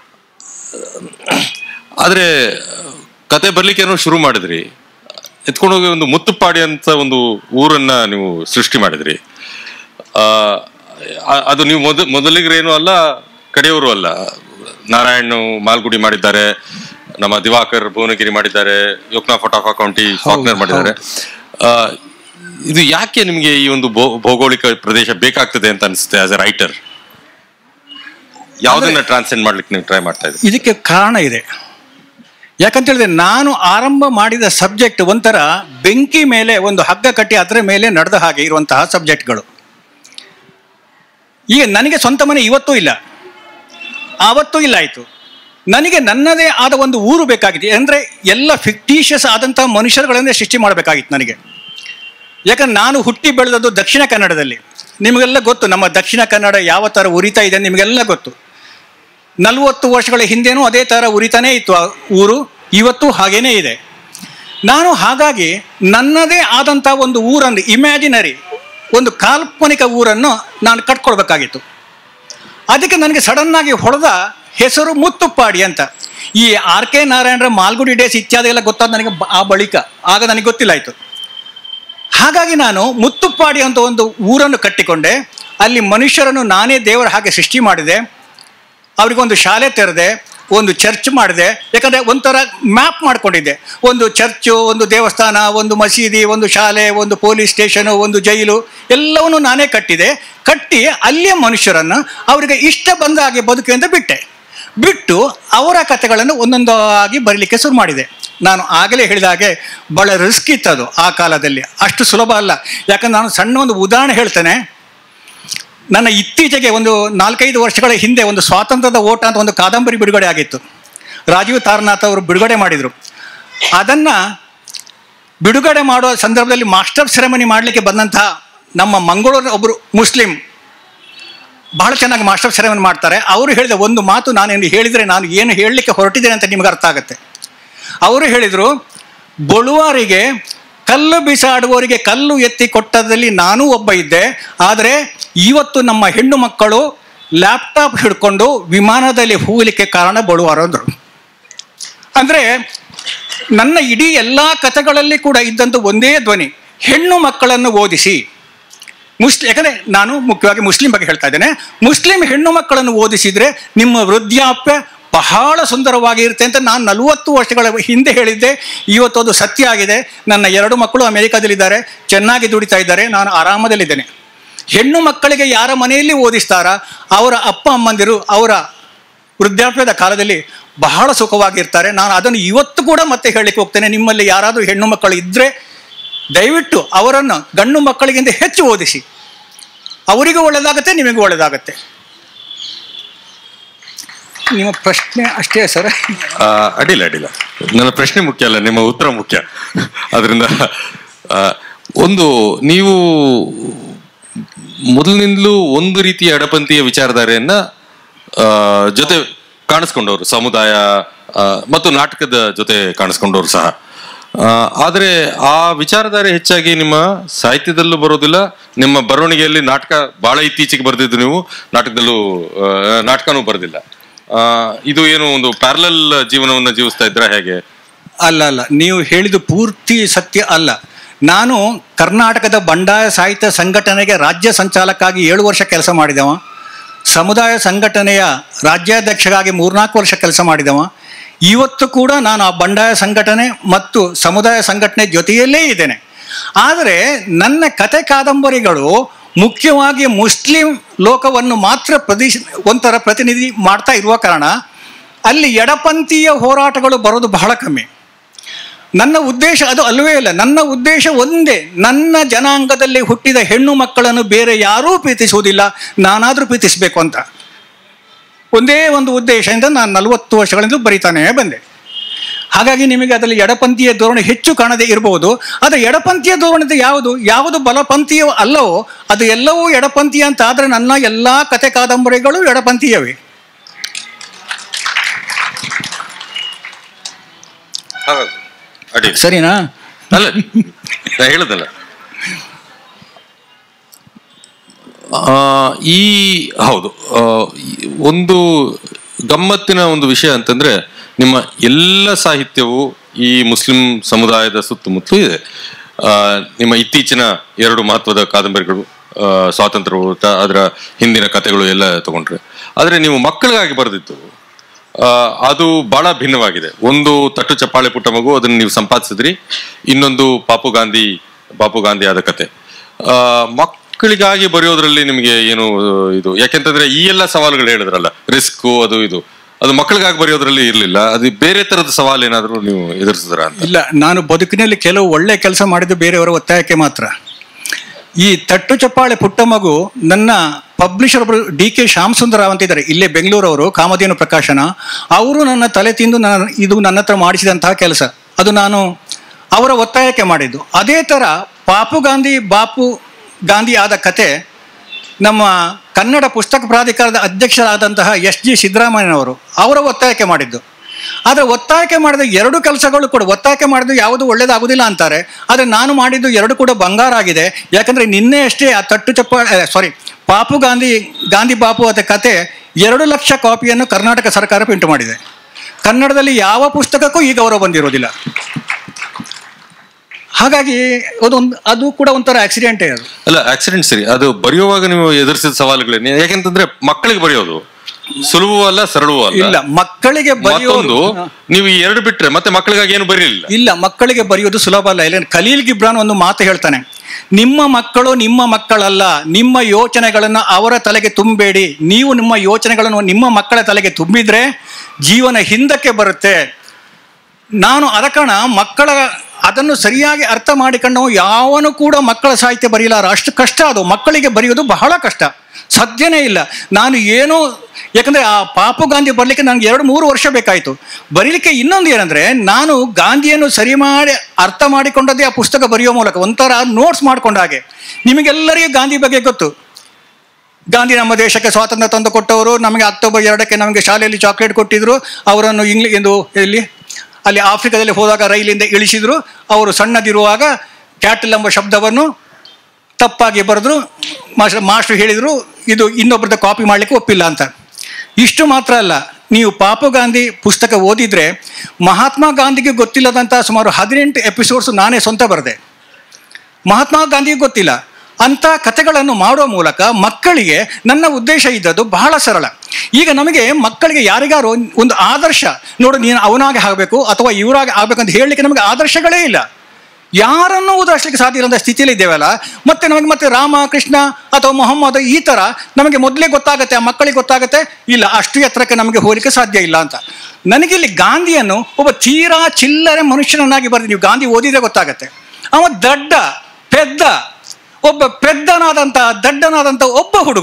ಆದ್ರೆ ಕತೆ ಬರ್ಲಿಕ್ಕೆ ಏನೋ ಶುರು ಮಾಡಿದ್ರಿ ಎತ್ಕೊಂಡೋಗಿ ಒಂದು ಮುತ್ತುಪಾಡಿ ಅಂತ ಒಂದು ಊರನ್ನ ನೀವು ಸೃಷ್ಟಿ ಮಾಡಿದ್ರಿ ಆ, ಆ- ಅದು ನೀವು ಮೊದ ಮೊದಲಿಗರೇನು ಅಲ್ಲ ಕಡೆಯವರು ಅಲ್ಲ ನಾರಾಯಣ್ ಮಾಲ್ಗುಡಿ ಮಾಡಿದ್ದಾರೆ ನಮ್ಮ ದಿವಾಕರ್ ಭುವನಗಿರಿ ಮಾಡಿದ್ದಾರೆ ಯೋಕ್ನಾ ಫಟಾಫಾ ಕೌಂಟಿ ಫಾಕ್ನರ್ ಮಾಡಿದ್ದಾರೆ ಆ, ಇದು ಯಾಕೆ ನಿಮಗೆ ಈ ಒಂದು ಭೌ- ಭೌಗೋಳಿಕ ಪ್ರದೇಶ ಬೇಕಾಗ್ತದೆ ಅಂತ ಅನಿಸುತ್ತೆ ಆಸ್ ಎ ರೈಟರ್ ಯಾವ್ದನ್ನ ಟ್ರಾನ್ಸೆಂಡ್ ಮಾಡ್ಲಿಕ್ಕೆ ನೀವು ಟ್ರೈ ಮಾಡ್ತಾ ಇದ್ರಿ ಇದಕ್ಕೆ ಕಾರಣ ಇದೆ ಯಾಕಂತ ಹೇಳಿದ್ರೆ ನಾನು ಆರಂಭ ಮಾಡಿದ ಸಬ್ಜೆಕ್ಟ್ ಒಂಥರ ಬೆಂಕಿ ಮೇಲೆ ಒಂದು ಹಗ್ಗ ಕಟ್ಟಿ ಅದರ ಮೇಲೆ ನಡೆದ ಹಾಗೆ ಇರುವಂತಹ ಸಬ್ಜೆಕ್ಟ್ಗಳು ಈಗ ನನಗೆ ಸ್ವಂತ ಮನೆ ಇವತ್ತೂ ಇಲ್ಲ ಆವತ್ತೂ ಇಲ್ಲ ಆಯಿತು ನನಗೆ ನನ್ನದೇ ಆದ ಒಂದು ಊರು ಬೇಕಾಗಿತ್ತು ಅಂದರೆ ಎಲ್ಲ ಫಿಕ್ಟೀಷಿಯಸ್ ಆದಂತಹ ಮನುಷ್ಯರುಗಳನ್ನೇ ಸೃಷ್ಟಿ ಮಾಡಬೇಕಾಗಿತ್ತು ನನಗೆ ಯಾಕಂದ್ರೆ ನಾನು ಹುಟ್ಟಿ ಬೆಳೆದದ್ದು ದಕ್ಷಿಣ ಕನ್ನಡದಲ್ಲಿ ನಿಮಗೆಲ್ಲ ಗೊತ್ತು ನಮ್ಮ ದಕ್ಷಿಣ ಕನ್ನಡ ಯಾವ ಥರ ಉರಿತಾ ಇದೆ ನಿಮಗೆಲ್ಲ ಗೊತ್ತು ನಲವತ್ತು ವರ್ಷಗಳ ಹಿಂದೆನೂ ಅದೇ ಥರ ಉರಿತಾನೇ ಇತ್ತು ಆ ಊರು ಇವತ್ತು ಹಾಗೇನೇ ಇದೆ ನಾನು ಹಾಗಾಗಿ ನನ್ನದೇ ಆದಂಥ ಒಂದು ಊರನ್ನು ಇಮ್ಯಾಜಿನರಿ ಒಂದು ಕಾಲ್ಪನಿಕ ಊರನ್ನು ನಾನು ಕಟ್ಕೊಳ್ಬೇಕಾಗಿತ್ತು ಅದಕ್ಕೆ ನನಗೆ ಸಡನ್ನಾಗಿ ಹೊಡೆದ ಹೆಸರು ಮುತ್ತುಪ್ಪಾಡಿ ಅಂತ ಈ ಆರ್ ಕೆ ನಾರಾಯಣರ ಮಾಲ್ಗುಡಿ ಡೇಸ್ ಇತ್ಯಾದಿ ಎಲ್ಲ ಗೊತ್ತಾದ ನನಗೆ ಬ- ಆ ಬಳಿಕ ಆಗ ನನಗೆ ಗೊತ್ತಿಲ್ಲ ಆಯಿತು ಹಾಗಾಗಿ ನಾನು ಮುತ್ತುಪ್ಪಾಡಿ ಅಂತ ಒಂದು ಊರನ್ನು ಕಟ್ಟಿಕೊಂಡೆ ಅಲ್ಲಿ ಮನುಷ್ಯರನ್ನು ನಾನೇ ದೇವರ ಹಾಗೆ ಸೃಷ್ಟಿ ಮಾಡಿದೆ ಅವರಿಗೊಂದು ಶಾಲೆ ತೆರೆದೆ ಒಂದು ಚರ್ಚ್ ಮಾಡಿದೆ ಯಾಕಂದರೆ ಒಂಥರ ಮ್ಯಾಪ್ ಮಾಡ್ಕೊಂಡಿದ್ದೆ ಒಂದು ಚರ್ಚು ಒಂದು ದೇವಸ್ಥಾನ ಒಂದು ಮಸೀದಿ ಒಂದು ಶಾಲೆ ಒಂದು ಪೊಲೀಸ್ ಸ್ಟೇಷನು ಒಂದು ಜೈಲು ಎಲ್ಲವನ್ನೂ ನಾನೇ ಕಟ್ಟಿದೆ ಕಟ್ಟಿ ಅಲ್ಲಿಯ ಮನುಷ್ಯರನ್ನು ಅವರಿಗೆ ಇಷ್ಟ ಬಂದ ಹಾಗೆ ಬದುಕಿ ಅಂತ ಬಿಟ್ಟೆ ಬಿಟ್ಟು ಅವರ ಕಥೆಗಳನ್ನು ಒಂದೊಂದಾಗಿ ಬರಲಿಕ್ಕೆ ಶುರು ಮಾಡಿದೆ ನಾನು ಆಗಲೇ ಹೇಳಿದ ಹಾಗೆ ಭಾಳ ರಿಸ್ಕ್ ಇತ್ತದು ಆ ಕಾಲದಲ್ಲಿ ಅಷ್ಟು ಸುಲಭ ಅಲ್ಲ ಯಾಕಂದ್ರೆ ನಾನು ಸಣ್ಣ ಒಂದು ಉದಾಹರಣೆ ಹೇಳ್ತೇನೆ ನನ್ನ ಇತ್ತೀಚೆಗೆ ಒಂದು ನಾಲ್ಕೈದು ವರ್ಷಗಳ ಹಿಂದೆ ಒಂದು ಸ್ವಾತಂತ್ರ್ಯದ ಓಟ ಅಂತ ಒಂದು ಕಾದಂಬರಿ ಬಿಡುಗಡೆ ಆಗಿತ್ತು ರಾಜೀವ್ ತಾರನಾಥ್ ಅವರು ಬಿಡುಗಡೆ ಮಾಡಿದರು ಅದನ್ನು ಬಿಡುಗಡೆ ಮಾಡುವ ಸಂದರ್ಭದಲ್ಲಿ ಮಾಸ್ಟರ್ ಸೆರೆಮನಿ ಮಾಡಲಿಕ್ಕೆ ಬಂದಂತಹ ನಮ್ಮ ಮಂಗಳೂರಿನ ಒಬ್ಬರು ಮುಸ್ಲಿಂ ಬಹಳ ಚೆನ್ನಾಗಿ ಮಾಸ್ಟರ್ ಸೆರೆಮನಿ ಮಾಡ್ತಾರೆ ಅವರು ಹೇಳಿದ ಒಂದು ಮಾತು ನಾನು ಹೇಳಿದರೆ ನಾನು ಏನು ಹೇಳಲಿಕ್ಕೆ ಹೊರಟಿದ್ದೇನೆ ಅಂತ ನಿಮ್ಗೆ ಅರ್ಥ ಆಗುತ್ತೆ ಅವರು ಹೇಳಿದರು ಬಳುವಾರಿಗೆ ಕಲ್ಲು ಬಿಸಾಡುವವರಿಗೆ ಕಲ್ಲು ಎತ್ತಿ ಕೊಟ್ಟದಲ್ಲಿ ನಾನೂ ಒಬ್ಬ ಇದ್ದೆ ಆದರೆ ಇವತ್ತು ನಮ್ಮ ಹೆಣ್ಣು ಮಕ್ಕಳು ಲ್ಯಾಪ್ಟಾಪ್ ಹಿಡ್ಕೊಂಡು ವಿಮಾನದಲ್ಲಿ ಹೋಗಲಿಕ್ಕೆ ಕಾರಣ ಬಳುವಾರು ಅಂದರು ಅಂದರೆ ನನ್ನ ಇಡೀ ಎಲ್ಲ ಕಥೆಗಳಲ್ಲಿ ಕೂಡ ಇದ್ದಂಥ ಒಂದೇ ಧ್ವನಿ ಹೆಣ್ಣು ಮಕ್ಕಳನ್ನು ಓದಿಸಿ ಮುಸ್ಲಿ ಯಾಕಂದರೆ ನಾನು ಮುಖ್ಯವಾಗಿ ಮುಸ್ಲಿಂ ಬಗ್ಗೆ ಹೇಳ್ತಾ ಇದ್ದೇನೆ ಮುಸ್ಲಿಂ ಹೆಣ್ಣು ಮಕ್ಕಳನ್ನು ಓದಿಸಿದರೆ ನಿಮ್ಮ ವೃದ್ಧಾಪ್ಯ ಬಹಳ ಸುಂದರವಾಗಿ ಇರುತ್ತೆ ಅಂತ ನಾನು ನಲವತ್ತು ವರ್ಷಗಳ ಹಿಂದೆ ಹೇಳಿದ್ದೆ ಇವತ್ತು ಅದು ಸತ್ಯ ಆಗಿದೆ ನನ್ನ ಎರಡು ಮಕ್ಕಳು ಅಮೆರಿಕಾದಲ್ಲಿದ್ದಾರೆ ಚೆನ್ನಾಗಿ ದುಡಿತಾ ಇದ್ದಾರೆ ನಾನು ಆರಾಮದಲ್ಲಿದ್ದೇನೆ ಹೆಣ್ಣು ಮಕ್ಕಳಿಗೆ ಯಾರ ಮನೆಯಲ್ಲಿ ಓದಿಸ್ತಾರ ಅವರ ಅಪ್ಪ ಅಮ್ಮಂದಿರು ಅವರ ವೃದ್ಧಾಪ್ಯದ ಕಾಲದಲ್ಲಿ ಬಹಳ ಸುಖವಾಗಿರ್ತಾರೆ ನಾನು ಅದನ್ನು ಇವತ್ತು ಕೂಡ ಮತ್ತೆ ಹೇಳಲಿಕ್ಕೆ ಹೋಗ್ತೇನೆ ನಿಮ್ಮಲ್ಲಿ ಯಾರಾದರೂ ಹೆಣ್ಣು ಮಕ್ಕಳು ಇದ್ದರೆ ದಯವಿಟ್ಟು ಅವರನ್ನು ಗಂಡು ಮಕ್ಕಳಿಗಿಂತ ಹೆಚ್ಚು ಓದಿಸಿ ಅವರಿಗೂ ಒಳ್ಳೆಯದಾಗತ್ತೆ ನಿಮಗೂ ಒಳ್ಳೆಯದಾಗತ್ತೆ ನಿಮ್ಮ ಪ್ರಶ್ನೆ ಅಷ್ಟೇ ಸರ್ ಆ, ಅಡ್ಡಿಲ್ಲ ಅಡ್ಡಿಲ್ಲ ನನ್ನ ಪ್ರಶ್ನೆ ಮುಖ್ಯ ಅಲ್ಲ ನಿಮ್ಮ ಉತ್ತರ ಮುಖ್ಯ ಅದರಿಂದ ಆ, ಒಂದು ನೀವು ಮೊದಲಿನಿಂದಲೂ ಒಂದು ರೀತಿಯ ಎಡಪಂಥೀಯ ವಿಚಾರಧಾರೆಯನ್ನ ಆ, ಜೊತೆ ಕಾಣಿಸ್ಕೊಂಡವರು ಸಮುದಾಯ ಆ, ಮತ್ತು ನಾಟಕದ ಜೊತೆ ಕಾಣಿಸ್ಕೊಂಡವರು ಸಹ ಆ, ಆದ್ರೆ ಆ ವಿಚಾರಧಾರೆ ಹೆಚ್ಚಾಗಿ ನಿಮ್ಮ ಸಾಹಿತ್ಯದಲ್ಲೂ ಬರೋದಿಲ್ಲ ನಿಮ್ಮ ಬರವಣಿಗೆಯಲ್ಲಿ ನಾಟಕ ಬಹಳ ಇತ್ತೀಚೆಗೆ ಬರೆದಿದ್ದು ನೀವು ನಾಟಕದಲ್ಲೂ ಆ, ನಾಟಕನೂ ಬರೆದಿಲ್ಲ ಆ, ಇದು ಏನು ಒಂದು ಪ್ಯಾರಲಲ್ ಜೀವನವನ್ನ ಜೀವಿಸ್ತಾ ಇದ್ರ ಹೇಗೆ ಅಲ್ಲ ಅಲ್ಲ ನೀವು ಹೇಳಿದ ಪೂರ್ತಿ ಸತ್ಯ ಅಲ್ಲ ನಾನು ಕರ್ನಾಟಕದ ಬಂಡಾಯ ಸಾಹಿತ್ಯ ಸಂಘಟನೆಗೆ ರಾಜ್ಯ ಸಂಚಾಲಕಾಗಿ ಏಳು ವರ್ಷ ಕೆಲಸ ಮಾಡಿದವ ಸಮುದಾಯ ಸಂಘಟನೆಯ ರಾಜ್ಯಾಧ್ಯಕ್ಷರಾಗಿ ಮೂರ್ನಾಲ್ಕು ವರ್ಷ ಕೆಲಸ ಮಾಡಿದವ ಇವತ್ತು ಕೂಡ ನಾನು ಆ ಬಂಡಾಯ ಸಂಘಟನೆ ಮತ್ತು ಸಮುದಾಯ ಸಂಘಟನೆ ಜೊತೆಯಲ್ಲೇ ಇದ್ದೇನೆ ಆದರೆ ನನ್ನ ಕತೆ ಕಾದಂಬರಿಗಳು ಮುಖ್ಯವಾಗಿ ಮುಸ್ಲಿಂ ಲೋಕವನ್ನು ಮಾತ್ರ ಪ್ರದೇಶ ಒಂಥರ ಪ್ರತಿನಿಧಿ ಮಾಡ್ತಾ ಇರುವ ಕಾರಣ ಅಲ್ಲಿ ಎಡಪಂಥೀಯ ಹೋರಾಟಗಳು ಬರೋದು ಬಹಳ ಕಮ್ಮಿ ನನ್ನ ಉದ್ದೇಶ ಅದು ಅಲ್ಲವೇ ಇಲ್ಲ ನನ್ನ ಉದ್ದೇಶ ಒಂದೇ ನನ್ನ ಜನಾಂಗದಲ್ಲಿ ಹುಟ್ಟಿದ ಹೆಣ್ಣು ಮಕ್ಕಳನ್ನು ಬೇರೆ ಯಾರೂ ಪ್ರೀತಿಸುವುದಿಲ್ಲ ನಾನಾದರೂ ಪ್ರೀತಿಸಬೇಕು ಅಂತ ಒಂದೇ ಒಂದು ಉದ್ದೇಶದಿಂದ ನಾನು ನಲವತ್ತು ವರ್ಷಗಳಿಂದ ಬರಿತಾನೇ ಬಂದೆ ಹಾಗಾಗಿ ನಿಮಗೆ ಅದರಲ್ಲಿ ಎಡಪಂಥೀಯ ಧೋರಣೆ ಹೆಚ್ಚು ಕಾಣದೇ ಇರಬಹುದು ಆದರೆ ಎಡಪಂಥೀಯ ಧೋರಣೆ ಯಾವುದು ಯಾವುದು ಬಲಪಂಥೀಯ ಅಲ್ಲವೋ ಅದು ಎಲ್ಲವೂ ಎಡಪಂಥೀಯ ಅಂತ ಆದರೆ ನನ್ನ ಎಲ್ಲ ಕತೆ ಕಾದಂಬರಿಗಳು ಎಡಪಂಥೀಯವೇ ಅಡಿ ಸರಿನಾ ಅಲ್ಲ ನಾ ಹೇಳುದಲ್ಲ ಆ, ಈ ಹೌದು ಆ, ಈ ಒಂದು ಗಮ್ಮತ್ತಿನ ಒಂದು ವಿಷಯ ಅಂತಂದ್ರೆ ನಿಮ್ಮ ಎಲ್ಲ ಸಾಹಿತ್ಯವು ಈ ಮುಸ್ಲಿಂ ಸಮುದಾಯದ ಸುತ್ತಮುತ್ತಲೂ ಇದೆ ಆ, ನಿಮ್ಮ ಇತ್ತೀಚಿನ ಎರಡು ಮಹತ್ವದ ಕಾದಂಬರಿಗಳು ಆ, ಸ್ವಾತಂತ್ರ್ಯ ಹೋರಾಟ ಅದರ ಹಿಂದಿನ ಕಥೆಗಳು ಎಲ್ಲ ತಗೊಂಡ್ರೆ ಆದರೆ ನೀವು ಮಕ್ಕಳಿಗಾಗಿ ಬರೆದಿತ್ತು ಆ, ಅದು ಬಹಳ ಭಿನ್ನವಾಗಿದೆ ಒಂದು ತಟ್ಟು ಚಪ್ಪಾಳೆ ಪುಟ್ಟ ಮಗು ಅದನ್ನು ನೀವು ಸಂಪಾದಿಸಿದ್ರಿ ಇನ್ನೊಂದು ಪಾಪು ಗಾಂಧಿ ಬಾಪು ಗಾಂಧಿ ಆದ ಕತೆ ಆ, ಮಕ್ಕಳಿಗಾಗಿ ಬರೆಯೋದ್ರಲ್ಲಿ ನಿಮಗೆ ಏನು ಇದು ಯಾಕೆಂತಂದ್ರೆ ಈ ಎಲ್ಲ ಸವಾಲುಗಳು ಹೇಳಿದ್ರಲ್ಲ ರಿಸ್ಕ್ ಅದು ಇದು ಅದು ಮಕ್ಕಳಿಗಾಗಿ ಬರೆಯೋದ್ರಲ್ಲಿ ಇರಲಿಲ್ಲ ಅದು ಬೇರೆ ತರದ ಸವಾಲು ಏನಾದರೂ ನೀವು ಎದುರಿಸಿದ್ರ ಅಂತ ಇಲ್ಲ ನಾನು ಬದುಕಿನಲ್ಲಿ ಕೆಲವು ಒಳ್ಳೆ ಕೆಲಸ ಮಾಡಿದ್ದು ಬೇರೆಯವರ ಒತ್ತಾಯಕ್ಕೆ ಮಾತ್ರ ಈ ತಟ್ಟು ಚಪ್ಪಾಳೆ ಪುಟ್ಟ ಮಗು ನನ್ನ ಪಬ್ಲಿಷರ್ ಒಬ್ಬರು ಡಿ ಕೆ ಶ್ಯಾಮಸುಂದರ ಅಂತಿದ್ದಾರೆ ಇಲ್ಲೇ ಬೆಂಗಳೂರವರು ಕಾಮಧೇನು ಪ್ರಕಾಶನ ಅವರು ನನ್ನ ತಲೆ ತಿಂದು ನಾನು ಇದು ನನ್ನ ಹತ್ರ ಮಾಡಿಸಿದಂತಹ ಕೆಲಸ ಅದು ನಾನು ಅವರ ಒತ್ತಾಯಕ್ಕೆ ಮಾಡಿದ್ದು ಅದೇ ಥರ ಪಾಪು ಗಾಂಧಿ ಬಾಪು ಗಾಂಧಿ ಆದ ಕತೆ ನಮ್ಮ ಕನ್ನಡ ಪುಸ್ತಕ ಪ್ರಾಧಿಕಾರದ ಅಧ್ಯಕ್ಷರಾದಂತಹ ಎಸ್ ಜಿ ಸಿದ್ದರಾಮಯ್ಯನವರು ಅವರ ಒತ್ತಾಯಕ್ಕೆ ಮಾಡಿದ್ದು ಆದರೆ ಒತ್ತಾಯಕ್ಕೆ ಮಾಡಿದ ಎರಡು ಕೆಲಸಗಳು ಕೂಡ ಒತ್ತಾಯಕ್ಕೆ ಮಾಡಿದ್ದು ಯಾವುದು ಒಳ್ಳೇದಾಗುವುದಿಲ್ಲ ಅಂತಾರೆ ಆದರೆ ನಾನು ಮಾಡಿದ್ದು ಎರಡು ಕೂಡ ಬಂಗಾರ ಆಗಿದೆ ಯಾಕಂದರೆ ನಿನ್ನೆ ಅಷ್ಟೇ ಆ ತಟ್ಟು ಚಪ್ಪ ಸಾರಿ ಪಾಪು ಗಾಂಧಿ ಗಾಂಧಿ ಬಾಪು ಅದ ಕತೆ ಎರಡು ಲಕ್ಷ ಕಾಪಿಯನ್ನು ಕರ್ನಾಟಕ ಸರ್ಕಾರ ಪ್ರಿಂಟ್ ಮಾಡಿದೆ ಕನ್ನಡದಲ್ಲಿ ಯಾವ ಪುಸ್ತಕಕ್ಕೂ ಈ ಗೌರವ ಬಂದಿರೋದಿಲ್ಲ ಹಾಗಾಗಿ ಅದೊಂದು ಅದು ಕೂಡ ಒಂಥರ ಆಕ್ಸಿಡೆಂಟೇ ಅದು ಅಲ್ಲ ಆಕ್ಸಿಡೆಂಟ್ ಸರಿ ಅದು ಬರೆಯುವಾಗ ನೀವು ಎದುರಿಸಿದ ಸವಾಲುಗಳೇನು ಯಾಕೆಂತಂದ್ರೆ ಮಕ್ಕಳಿಗೆ ಬರೆಯೋದು ಸುಲಭವೂ ಅಲ್ಲ ಸರಳವೂ ಇಲ್ಲ ಅಲ್ಲ ಮಕ್ಕಳಿಗೆ ಮತ್ತೊಂದು ಬರೆಯೋದು ನೀವು ಈ ಎರಡು ಬಿಟ್ರೆ ಮತ್ತೆ ಮಕ್ಕಳಿಗಾಗಿ ಏನು ಬರೀಲಿಲ್ಲ ಇಲ್ಲ ಮಕ್ಕಳಿಗೆ ಬರೆಯೋದು ಸುಲಭ ಅಲ್ಲ ಇಲ್ಲ ಖಲೀಲ್ ಗಿಬ್ರಾನ್ ಒಂದು ಮಾತು ಹೇಳ್ತಾನೆ ನಿಮ್ಮ ಮಕ್ಕಳು ನಿಮ್ಮ ಮಕ್ಕಳಲ್ಲ ನಿಮ್ಮ ಯೋಚನೆಗಳನ್ನು ಅವರ ತಲೆಗೆ ತುಂಬಬೇಡಿ ನೀವು ನಿಮ್ಮ ಯೋಚನೆಗಳನ್ನು ನಿಮ್ಮ ಮಕ್ಕಳ ತಲೆಗೆ ತುಂಬಿದ್ರೆ ಜೀವನ ಹಿಂದಕ್ಕೆ ಬರುತ್ತೆ ನಾನು ಅದ ಕಾರಣ ಮಕ್ಕಳ ಅದನ್ನು ಸರಿಯಾಗಿ ಅರ್ಥ ಮಾಡಿಕೊಂಡು ಯಾವನು ಕೂಡ ಮಕ್ಕಳ ಸಾಹಿತ್ಯ ಬರೀಲಾರ ಅಷ್ಟು ಕಷ್ಟ ಅದು ಮಕ್ಕಳಿಗೆ ಬರೆಯೋದು ಬಹಳ ಕಷ್ಟ ಸಾಧ್ಯನೇ ಇಲ್ಲ ನಾನು ಏನೋ ಯಾಕಂದರೆ ಆ ಪಾಪು ಗಾಂಧಿ ಬರಲಿಕ್ಕೆ ನನಗೆ ಎರಡು ಮೂರು ವರ್ಷ ಬೇಕಾಯಿತು ಬರೀಲಿಕ್ಕೆ ಇನ್ನೊಂದು ಏನಂದರೆ ನಾನು ಗಾಂಧಿಯನ್ನು ಸರಿ ಮಾಡಿ ಅರ್ಥ ಮಾಡಿಕೊಂಡದ್ದೇ ಆ ಪುಸ್ತಕ ಬರೆಯೋ ಮೂಲಕ ಒಂಥರ ನೋಟ್ಸ್ ಮಾಡ್ಕೊಂಡ ಹಾಗೆ ನಿಮಗೆಲ್ಲರಿಗೂ ಗಾಂಧಿ ಬಗ್ಗೆ ಗೊತ್ತು ಗಾಂಧಿ ನಮ್ಮ ದೇಶಕ್ಕೆ ಸ್ವಾತಂತ್ರ್ಯ ತಂದು ಕೊಟ್ಟವರು ನಮಗೆ ಅಕ್ಟೋಬರ್ ಎರಡಕ್ಕೆ ನಮಗೆ ಶಾಲೆಯಲ್ಲಿ ಚಾಕ್ಲೇಟ್ ಕೊಟ್ಟಿದ್ರು ಅವರನ್ನು ಇಂಗ್ಲಿ ಎಂದು ಎಲ್ಲಿ ಅಲ್ಲಿ ಆಫ್ರಿಕಾದಲ್ಲಿ ಹೋದಾಗ ರೈಲಿಂದ ಇಳಿಸಿದ್ರು ಅವರು ಸಣ್ಣದಿರುವಾಗ ಕ್ಯಾಟಲ್ ಎಂಬ ಶಬ್ದವನ್ನು ತಪ್ಪಾಗಿ ಬರೆದ್ರು ಮಾಸ್ಟರ್ ಮಾಸ್ಟರ್ ಹೇಳಿದರು ಇದು ಇನ್ನೊಬ್ಬರದ ಕಾಪಿ ಮಾಡಲಿಕ್ಕೆ ಒಪ್ಪಿಲ್ಲ ಅಂತ ಇಷ್ಟು ಮಾತ್ರ ಅಲ್ಲ ನೀವು ಪಾಪು ಗಾಂಧಿ ಪುಸ್ತಕ ಓದಿದರೆ ಮಹಾತ್ಮ ಗಾಂಧಿಗೆ ಗೊತ್ತಿಲ್ಲದಂಥ ಸುಮಾರು ಹದಿನೆಂಟು ಎಪಿಸೋಡ್ಸ್ ನಾನೇ ಸ್ವಂತ ಬರೆದೆ ಮಹಾತ್ಮ ಗಾಂಧಿಗೆ ಗೊತ್ತಿಲ್ಲ ಅಂಥ ಕಥೆಗಳನ್ನು ಮಾಡುವ ಮೂಲಕ ಮಕ್ಕಳಿಗೆ ನನ್ನ ಉದ್ದೇಶ ಇದ್ದದ್ದು ಬಹಳ ಸರಳ ಈಗ ನಮಗೆ ಮಕ್ಕಳಿಗೆ ಯಾರಿಗಾರು ಒಂದು ಆದರ್ಶ ನೋಡು ನೀನು ಅವನಾಗೆ ಆಗಬೇಕು ಅಥವಾ ಇವರಾಗೆ ಆಗಬೇಕು ಅಂತ ಹೇಳಲಿಕ್ಕೆ ನಮಗೆ ಆದರ್ಶಗಳೇ ಇಲ್ಲ ಯಾರನ್ನೂ ಉದಾಹರಿಸಲಿಕ್ಕೆ ಸಾಧ್ಯ ಇಲ್ಲದ ಸ್ಥಿತಿಯಲ್ಲಿ ಇದ್ದೇವಲ್ಲ ಮತ್ತೆ ನಮಗೆ ಮತ್ತೆ ರಾಮ ಕೃಷ್ಣ ಅಥವಾ ಮೊಹಮ್ಮದ್ ಈ ಥರ ನಮಗೆ ಮೊದಲೇ ಗೊತ್ತಾಗುತ್ತೆ ಆ ಮಕ್ಕಳಿಗೆ ಗೊತ್ತಾಗುತ್ತೆ ಇಲ್ಲ ಅಷ್ಟು ಎತ್ತರಕ್ಕೆ ನಮಗೆ ಹೋಗಲಿಕ್ಕೆ ಸಾಧ್ಯ ಇಲ್ಲ ಅಂತ ನನಗೆ ಇಲ್ಲಿ ಗಾಂಧಿಯನ್ನು ಒಬ್ಬ ತೀರಾ ಚಿಲ್ಲರೆ ಮನುಷ್ಯನನ್ನಾಗಿ ಬರೆದು ನೀವು ಗಾಂಧಿ ಓದಿದ್ರೆ ಗೊತ್ತಾಗತ್ತೆ ಅವ ದಡ್ಡ ಪೆದ್ದ ಒಬ್ಬ ಪೆದ್ದನಾದಂಥ ದಡ್ಡನಾದಂಥ ಒಬ್ಬ ಹುಡುಗ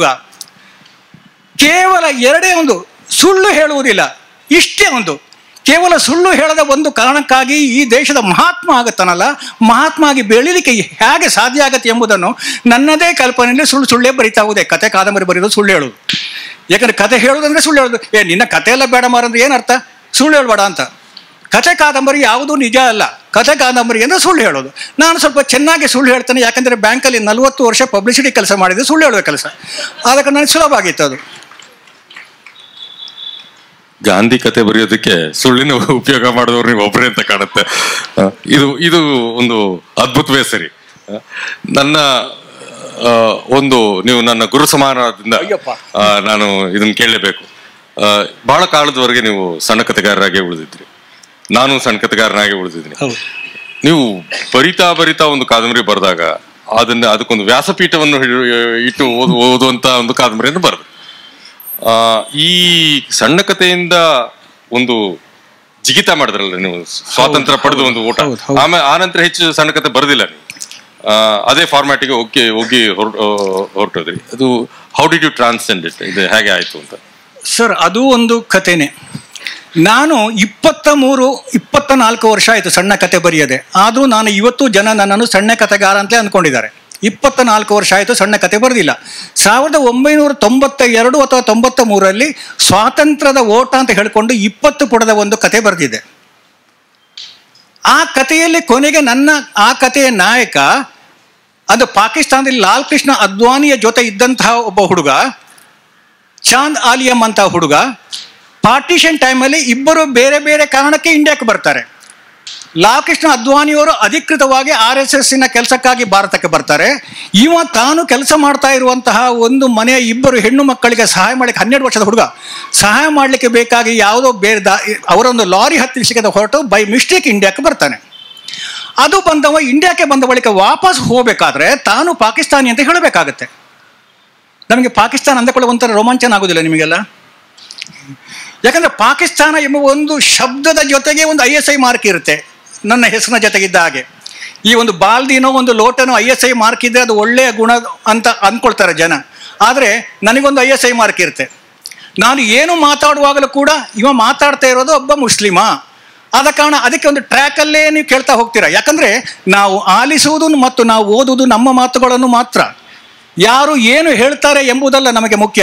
ಕೇವಲ ಎರಡೇ ಒಂದು ಸುಳ್ಳು ಹೇಳುವುದಿಲ್ಲ ಇಷ್ಟೇ ಒಂದು ಕೇವಲ ಸುಳ್ಳು ಹೇಳದ ಒಂದು ಕಾರಣಕ್ಕಾಗಿ ಈ ದೇಶದ ಮಹಾತ್ಮ ಆಗುತ್ತಾನಲ್ಲ ಮಹಾತ್ಮ ಆಗಿ ಬೆಳೀಲಿಕ್ಕೆ ಹೇಗೆ ಸಾಧ್ಯ ಆಗತ್ತೆ ಎಂಬುದನ್ನು ನನ್ನದೇ ಕಲ್ಪನೆಯಲ್ಲಿ ಸುಳ್ಳು ಸುಳ್ಳೇ ಬರಿತಾ ಹೋದೆ ಕತೆ ಕಾದಂಬರಿ ಬರೆಯೋದು ಸುಳ್ಳು ಹೇಳೋದು ಯಾಕಂದ್ರೆ ಕತೆ ಹೇಳೋದಂದ್ರೆ ಸುಳ್ಳು ಹೇಳೋದು ಏ ನಿನ್ನ ಕತೆ ಎಲ್ಲ ಬೇಡ ಮಾರಂದ್ರೆ ಏನರ್ಥ ಸುಳ್ಳು ಹೇಳ್ಬೇಡ ಅಂತ ಕಥೆ ಕಾದಂಬರಿ ಯಾವುದೂ ನಿಜ ಅಲ್ಲ ಕಥೆ ಕಾದಂಬರಿ ಅಂದರೆ ಸುಳ್ಳು ಹೇಳೋದು ನಾನು ಸ್ವಲ್ಪ ಚೆನ್ನಾಗಿ ಸುಳ್ಳು ಹೇಳ್ತೇನೆ ಯಾಕಂದರೆ ಬ್ಯಾಂಕಲ್ಲಿ ನಲವತ್ತು ವರ್ಷ ಪಬ್ಲಿಸಿಟಿ ಕೆಲಸ ಮಾಡಿದ್ದು ಸುಳ್ಳು ಹೇಳುವ ಕೆಲಸ ಅದಕ್ಕೆ ನನಗೆ ಸುಲಭ ಆಗಿತ್ತು ಅದು ಗಾಂಧಿ ಕತೆ ಬರೆಯೋದಕ್ಕೆ ಸುಳ್ಳಿನ ಉಪಯೋಗ ಮಾಡಿದವ್ರು ನೀವು ಒಬ್ಬರೇ ಅಂತ ಕಾಣುತ್ತೆ ಆ, ಇದು ಇದು ಒಂದು ಅದ್ಭುತವೇ ಸರಿ ಆ, ನನ್ನ ಆ, ಒಂದು ನೀವು ನನ್ನ ಗುರು ಸಮಾನದಿಂದ ಅಯ್ಯಪ್ಪ. ಆ, ನಾನು ಇದನ್ನ ಕೇಳಲೇಬೇಕು ಆ, ಬಹಳ ಕಾಲದವರೆಗೆ ನೀವು ಸಣ್ಣ ಕಥೆಗಾರರಾಗಿ ಉಳಿದಿದ್ರಿ ನಾನು ಸಣ್ಣ ಕಥೆಗಾರನಾಗಿ ಉಳಿದಿದ್ದೀನಿ ಹೌದು ನೀವು ಬರಿತಾ ಬರಿತಾ ಒಂದು ಕಾದಂಬರಿ ಬರೆದಾಗ ಅದನ್ನ ಅದಕ್ಕೊಂದು ವ್ಯಾಸಪೀಠವನ್ನು ಹಿಡಿ- ಇಟ್ಟು ಓದು ಓದುವಂತ ಒಂದು ಕಾದಂಬರಿಯನ್ನು ಬರೆದು ಆ, ಈ ಸಣ್ಣ ಕಥೆಯಿಂದ ಒಂದು ಜಿಗಿತ ಮಾಡಿದ್ರಲ್ಲ ನೀವು ಸ್ವಾತಂತ್ರ್ಯ ಪಡೆದು ಒಂದು ಊಟ ಹೌದು, ಹೌದು. ಆಮೇಲೆ ಆ ನಂತರ ಹೆಚ್ಚು ಸಣ್ಣ ಕಥೆ ಬರೆದಿಲ್ಲ ನೀವು ಆ, ಅದೇ ಫಾರ್ಮ್ಯಾಟಿಗೆ ಹೋಗಿ ಹೋಗಿ ಹೊರ- ಹೊರಟೋದ್ರಿ ಅದು how did you transcend it ಇದು ಹೇಗೆ ಆಯ್ತು ಅಂತ ಸರ್ ಅದು ಒಂದು ಕಥೆನೇ ನಾನು ಇಪ್ಪತ್ತ ಮೂರು ಇಪ್ಪತ್ತ ನಾಲ್ಕು ವರ್ಷ ಆಯಿತು ಸಣ್ಣ ಕತೆ ಬರೆಯದೆ ಆದರೂ ನಾನು ಇವತ್ತು ಜನ ನನ್ನನ್ನು ಸಣ್ಣ ಕಥೆಗಾರ ಅಂತಲೇ ಅಂದ್ಕೊಂಡಿದ್ದಾರೆ ಇಪ್ಪತ್ತ ನಾಲ್ಕು ವರ್ಷ ಆಯಿತು ಸಣ್ಣ ಕತೆ ಬರೆದಿಲ್ಲ ಸಾವಿರದ ಒಂಬೈನೂರ ತೊಂಬತ್ತ ಎರಡು ಅಥವಾ ತೊಂಬತ್ತ ಮೂರರಲ್ಲಿ ಸ್ವಾತಂತ್ರ್ಯದ ಓಟ ಅಂತ ಹೇಳಿಕೊಂಡು ಇಪ್ಪತ್ತು ಪುಟದ ಒಂದು ಕತೆ ಬರೆದಿದೆ ಆ ಕಥೆಯಲ್ಲಿ ಕೊನೆಗೆ ನನ್ನ ಆ ಕಥೆಯ ನಾಯಕ ಅದು ಪಾಕಿಸ್ತಾನದಲ್ಲಿ ಲಾಲ್ ಕೃಷ್ಣ ಅದ್ವಾನಿಯ ಜೊತೆ ಇದ್ದಂತಹ ಒಬ್ಬ ಹುಡುಗ ಚಾಂದ್ ಆಲಿಯಂ ಅಂತ ಹುಡುಗ ಪಾರ್ಟಿಷನ್ ಟೈಮಲ್ಲಿ ಇಬ್ಬರು ಬೇರೆ ಬೇರೆ ಕಾರಣಕ್ಕೆ ಇಂಡಿಯಾಕ್ಕೆ ಬರ್ತಾರೆ ಲಾಲ್ ಕೃಷ್ಣ ಅದ್ವಾನಿಯವರು ಅಧಿಕೃತವಾಗಿ ಆರ್ ಎಸ್ ಎಸ್ಸಿನ ಕೆಲಸಕ್ಕಾಗಿ ಭಾರತಕ್ಕೆ ಬರ್ತಾರೆ ಇವ ತಾನು ಕೆಲಸ ಮಾಡ್ತಾ ಇರುವಂತಹ ಒಂದು ಮನೆಯ ಇಬ್ಬರು ಹೆಣ್ಣು ಮಕ್ಕಳಿಗೆ ಸಹಾಯ ಮಾಡಲಿಕ್ಕೆ ಹನ್ನೆರಡು ವರ್ಷದ ಹುಡುಗ ಸಹಾಯ ಮಾಡಲಿಕ್ಕೆ ಬೇಕಾಗಿ ಯಾವುದೋ ಬೇರೆ ದಾ ಅವರೊಂದು ಲಾರಿ ಹತ್ತಿಸಿದ ಹೊರಟು ಬೈ ಮಿಸ್ಟೇಕ್ ಇಂಡಿಯಾಕ್ಕೆ ಬರ್ತಾನೆ ಅದು ಬಂದವ ಇಂಡಿಯಾಕ್ಕೆ ಬಂದ ಬಳಿಕ ವಾಪಸ್ ಹೋಗಬೇಕಾದ್ರೆ ತಾನು ಪಾಕಿಸ್ತಾನಿ ಅಂತ ಹೇಳಬೇಕಾಗತ್ತೆ ನಮಗೆ ಪಾಕಿಸ್ತಾನ ಅಂದಕೊಳ್ಳೋ ಒಂಥರ ರೋಮಾಂಚನ ಆಗೋದಿಲ್ಲ ನಿಮಗೆಲ್ಲ ಯಾಕಂದ್ರೆ ಪಾಕಿಸ್ತಾನ ಎಂಬ ಒಂದು ಶಬ್ದದ ಜೊತೆಗೆ ಒಂದು ಐ ಎಸ್ ಐ ಮಾರ್ಕ್ ಇರುತ್ತೆ ನನ್ನ ಹೆಸರಿನ ಜೊತೆಗಿದ್ದ ಹಾಗೆ ಈ ಒಂದು ಬಾಲ್ದಿನೋ ಒಂದು ಲೋಟನೋ ಐ ಎಸ್ ಐ ಮಾರ್ಕ್ ಇದ್ರೆ ಅದು ಒಳ್ಳೆಯ ಗುಣ ಅಂತ ಅಂದ್ಕೊಳ್ತಾರೆ ಜನ ಆದರೆ ನನಗೊಂದು ಐ ಎಸ್ ಐ ಮಾರ್ಕ್ ಇರುತ್ತೆ ನಾನು ಏನು ಮಾತಾಡುವಾಗಲೂ ಕೂಡ ಇವ ಮಾತಾಡ್ತಾ ಇರೋದು ಒಬ್ಬ ಮುಸ್ಲಿಮ ಆದ ಕಾರಣ ಅದಕ್ಕೆ ಒಂದು ಟ್ರ್ಯಾಕಲ್ಲೇ ನೀವು ಕೇಳ್ತಾ ಹೋಗ್ತೀರಾ ಯಾಕಂದ್ರೆ ನಾವು ಆಲಿಸುವುದು ಮತ್ತು ನಾವು ಓದುವುದು ನಮ್ಮ ಮಾತುಗಳನ್ನು ಮಾತ್ರ ಯಾರು ಏನು ಹೇಳ್ತಾರೆ ಎಂಬುದಲ್ಲ ನಮಗೆ ಮುಖ್ಯ